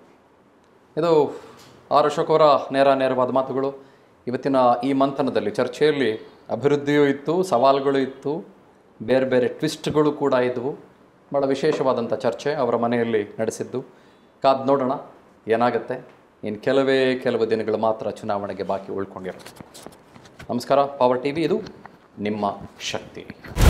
ಇದು ಆರ್ ಅಶೋಕ್ ಅವರ ನೇರ ನೇರವಾದ ಮಾತುಗಳು ಇವತ್ತಿನ ಈ ಮಂಥನದಲ್ಲಿ ಚರ್ಚೆಯಲ್ಲಿ ಅಭಿವೃದ್ಧಿಯೂ ಇತ್ತು ಸವಾಲುಗಳು ಇತ್ತು ಬೇರೆ ಬೇರೆ ಟ್ವಿಸ್ಟ್ಗಳು ಕೂಡ ಇದ್ದವು ಭಾಳ ವಿಶೇಷವಾದಂಥ ಚರ್ಚೆ ಅವರ ಮನೆಯಲ್ಲಿ ನಡೆಸಿದ್ದು ಕಾದು ನೋಡೋಣ ಏನಾಗುತ್ತೆ ಇನ್ನು ಕೆಲವೇ ಕೆಲವು ದಿನಗಳು ಮಾತ್ರ ಚುನಾವಣೆಗೆ ಬಾಕಿ ಉಳ್ಕೊಂಡಿರೋದು ನಮಸ್ಕಾರ ಪವರ್ ಟಿ ವಿ ಇದು ನಿಮ್ಮ ಶಕ್ತಿ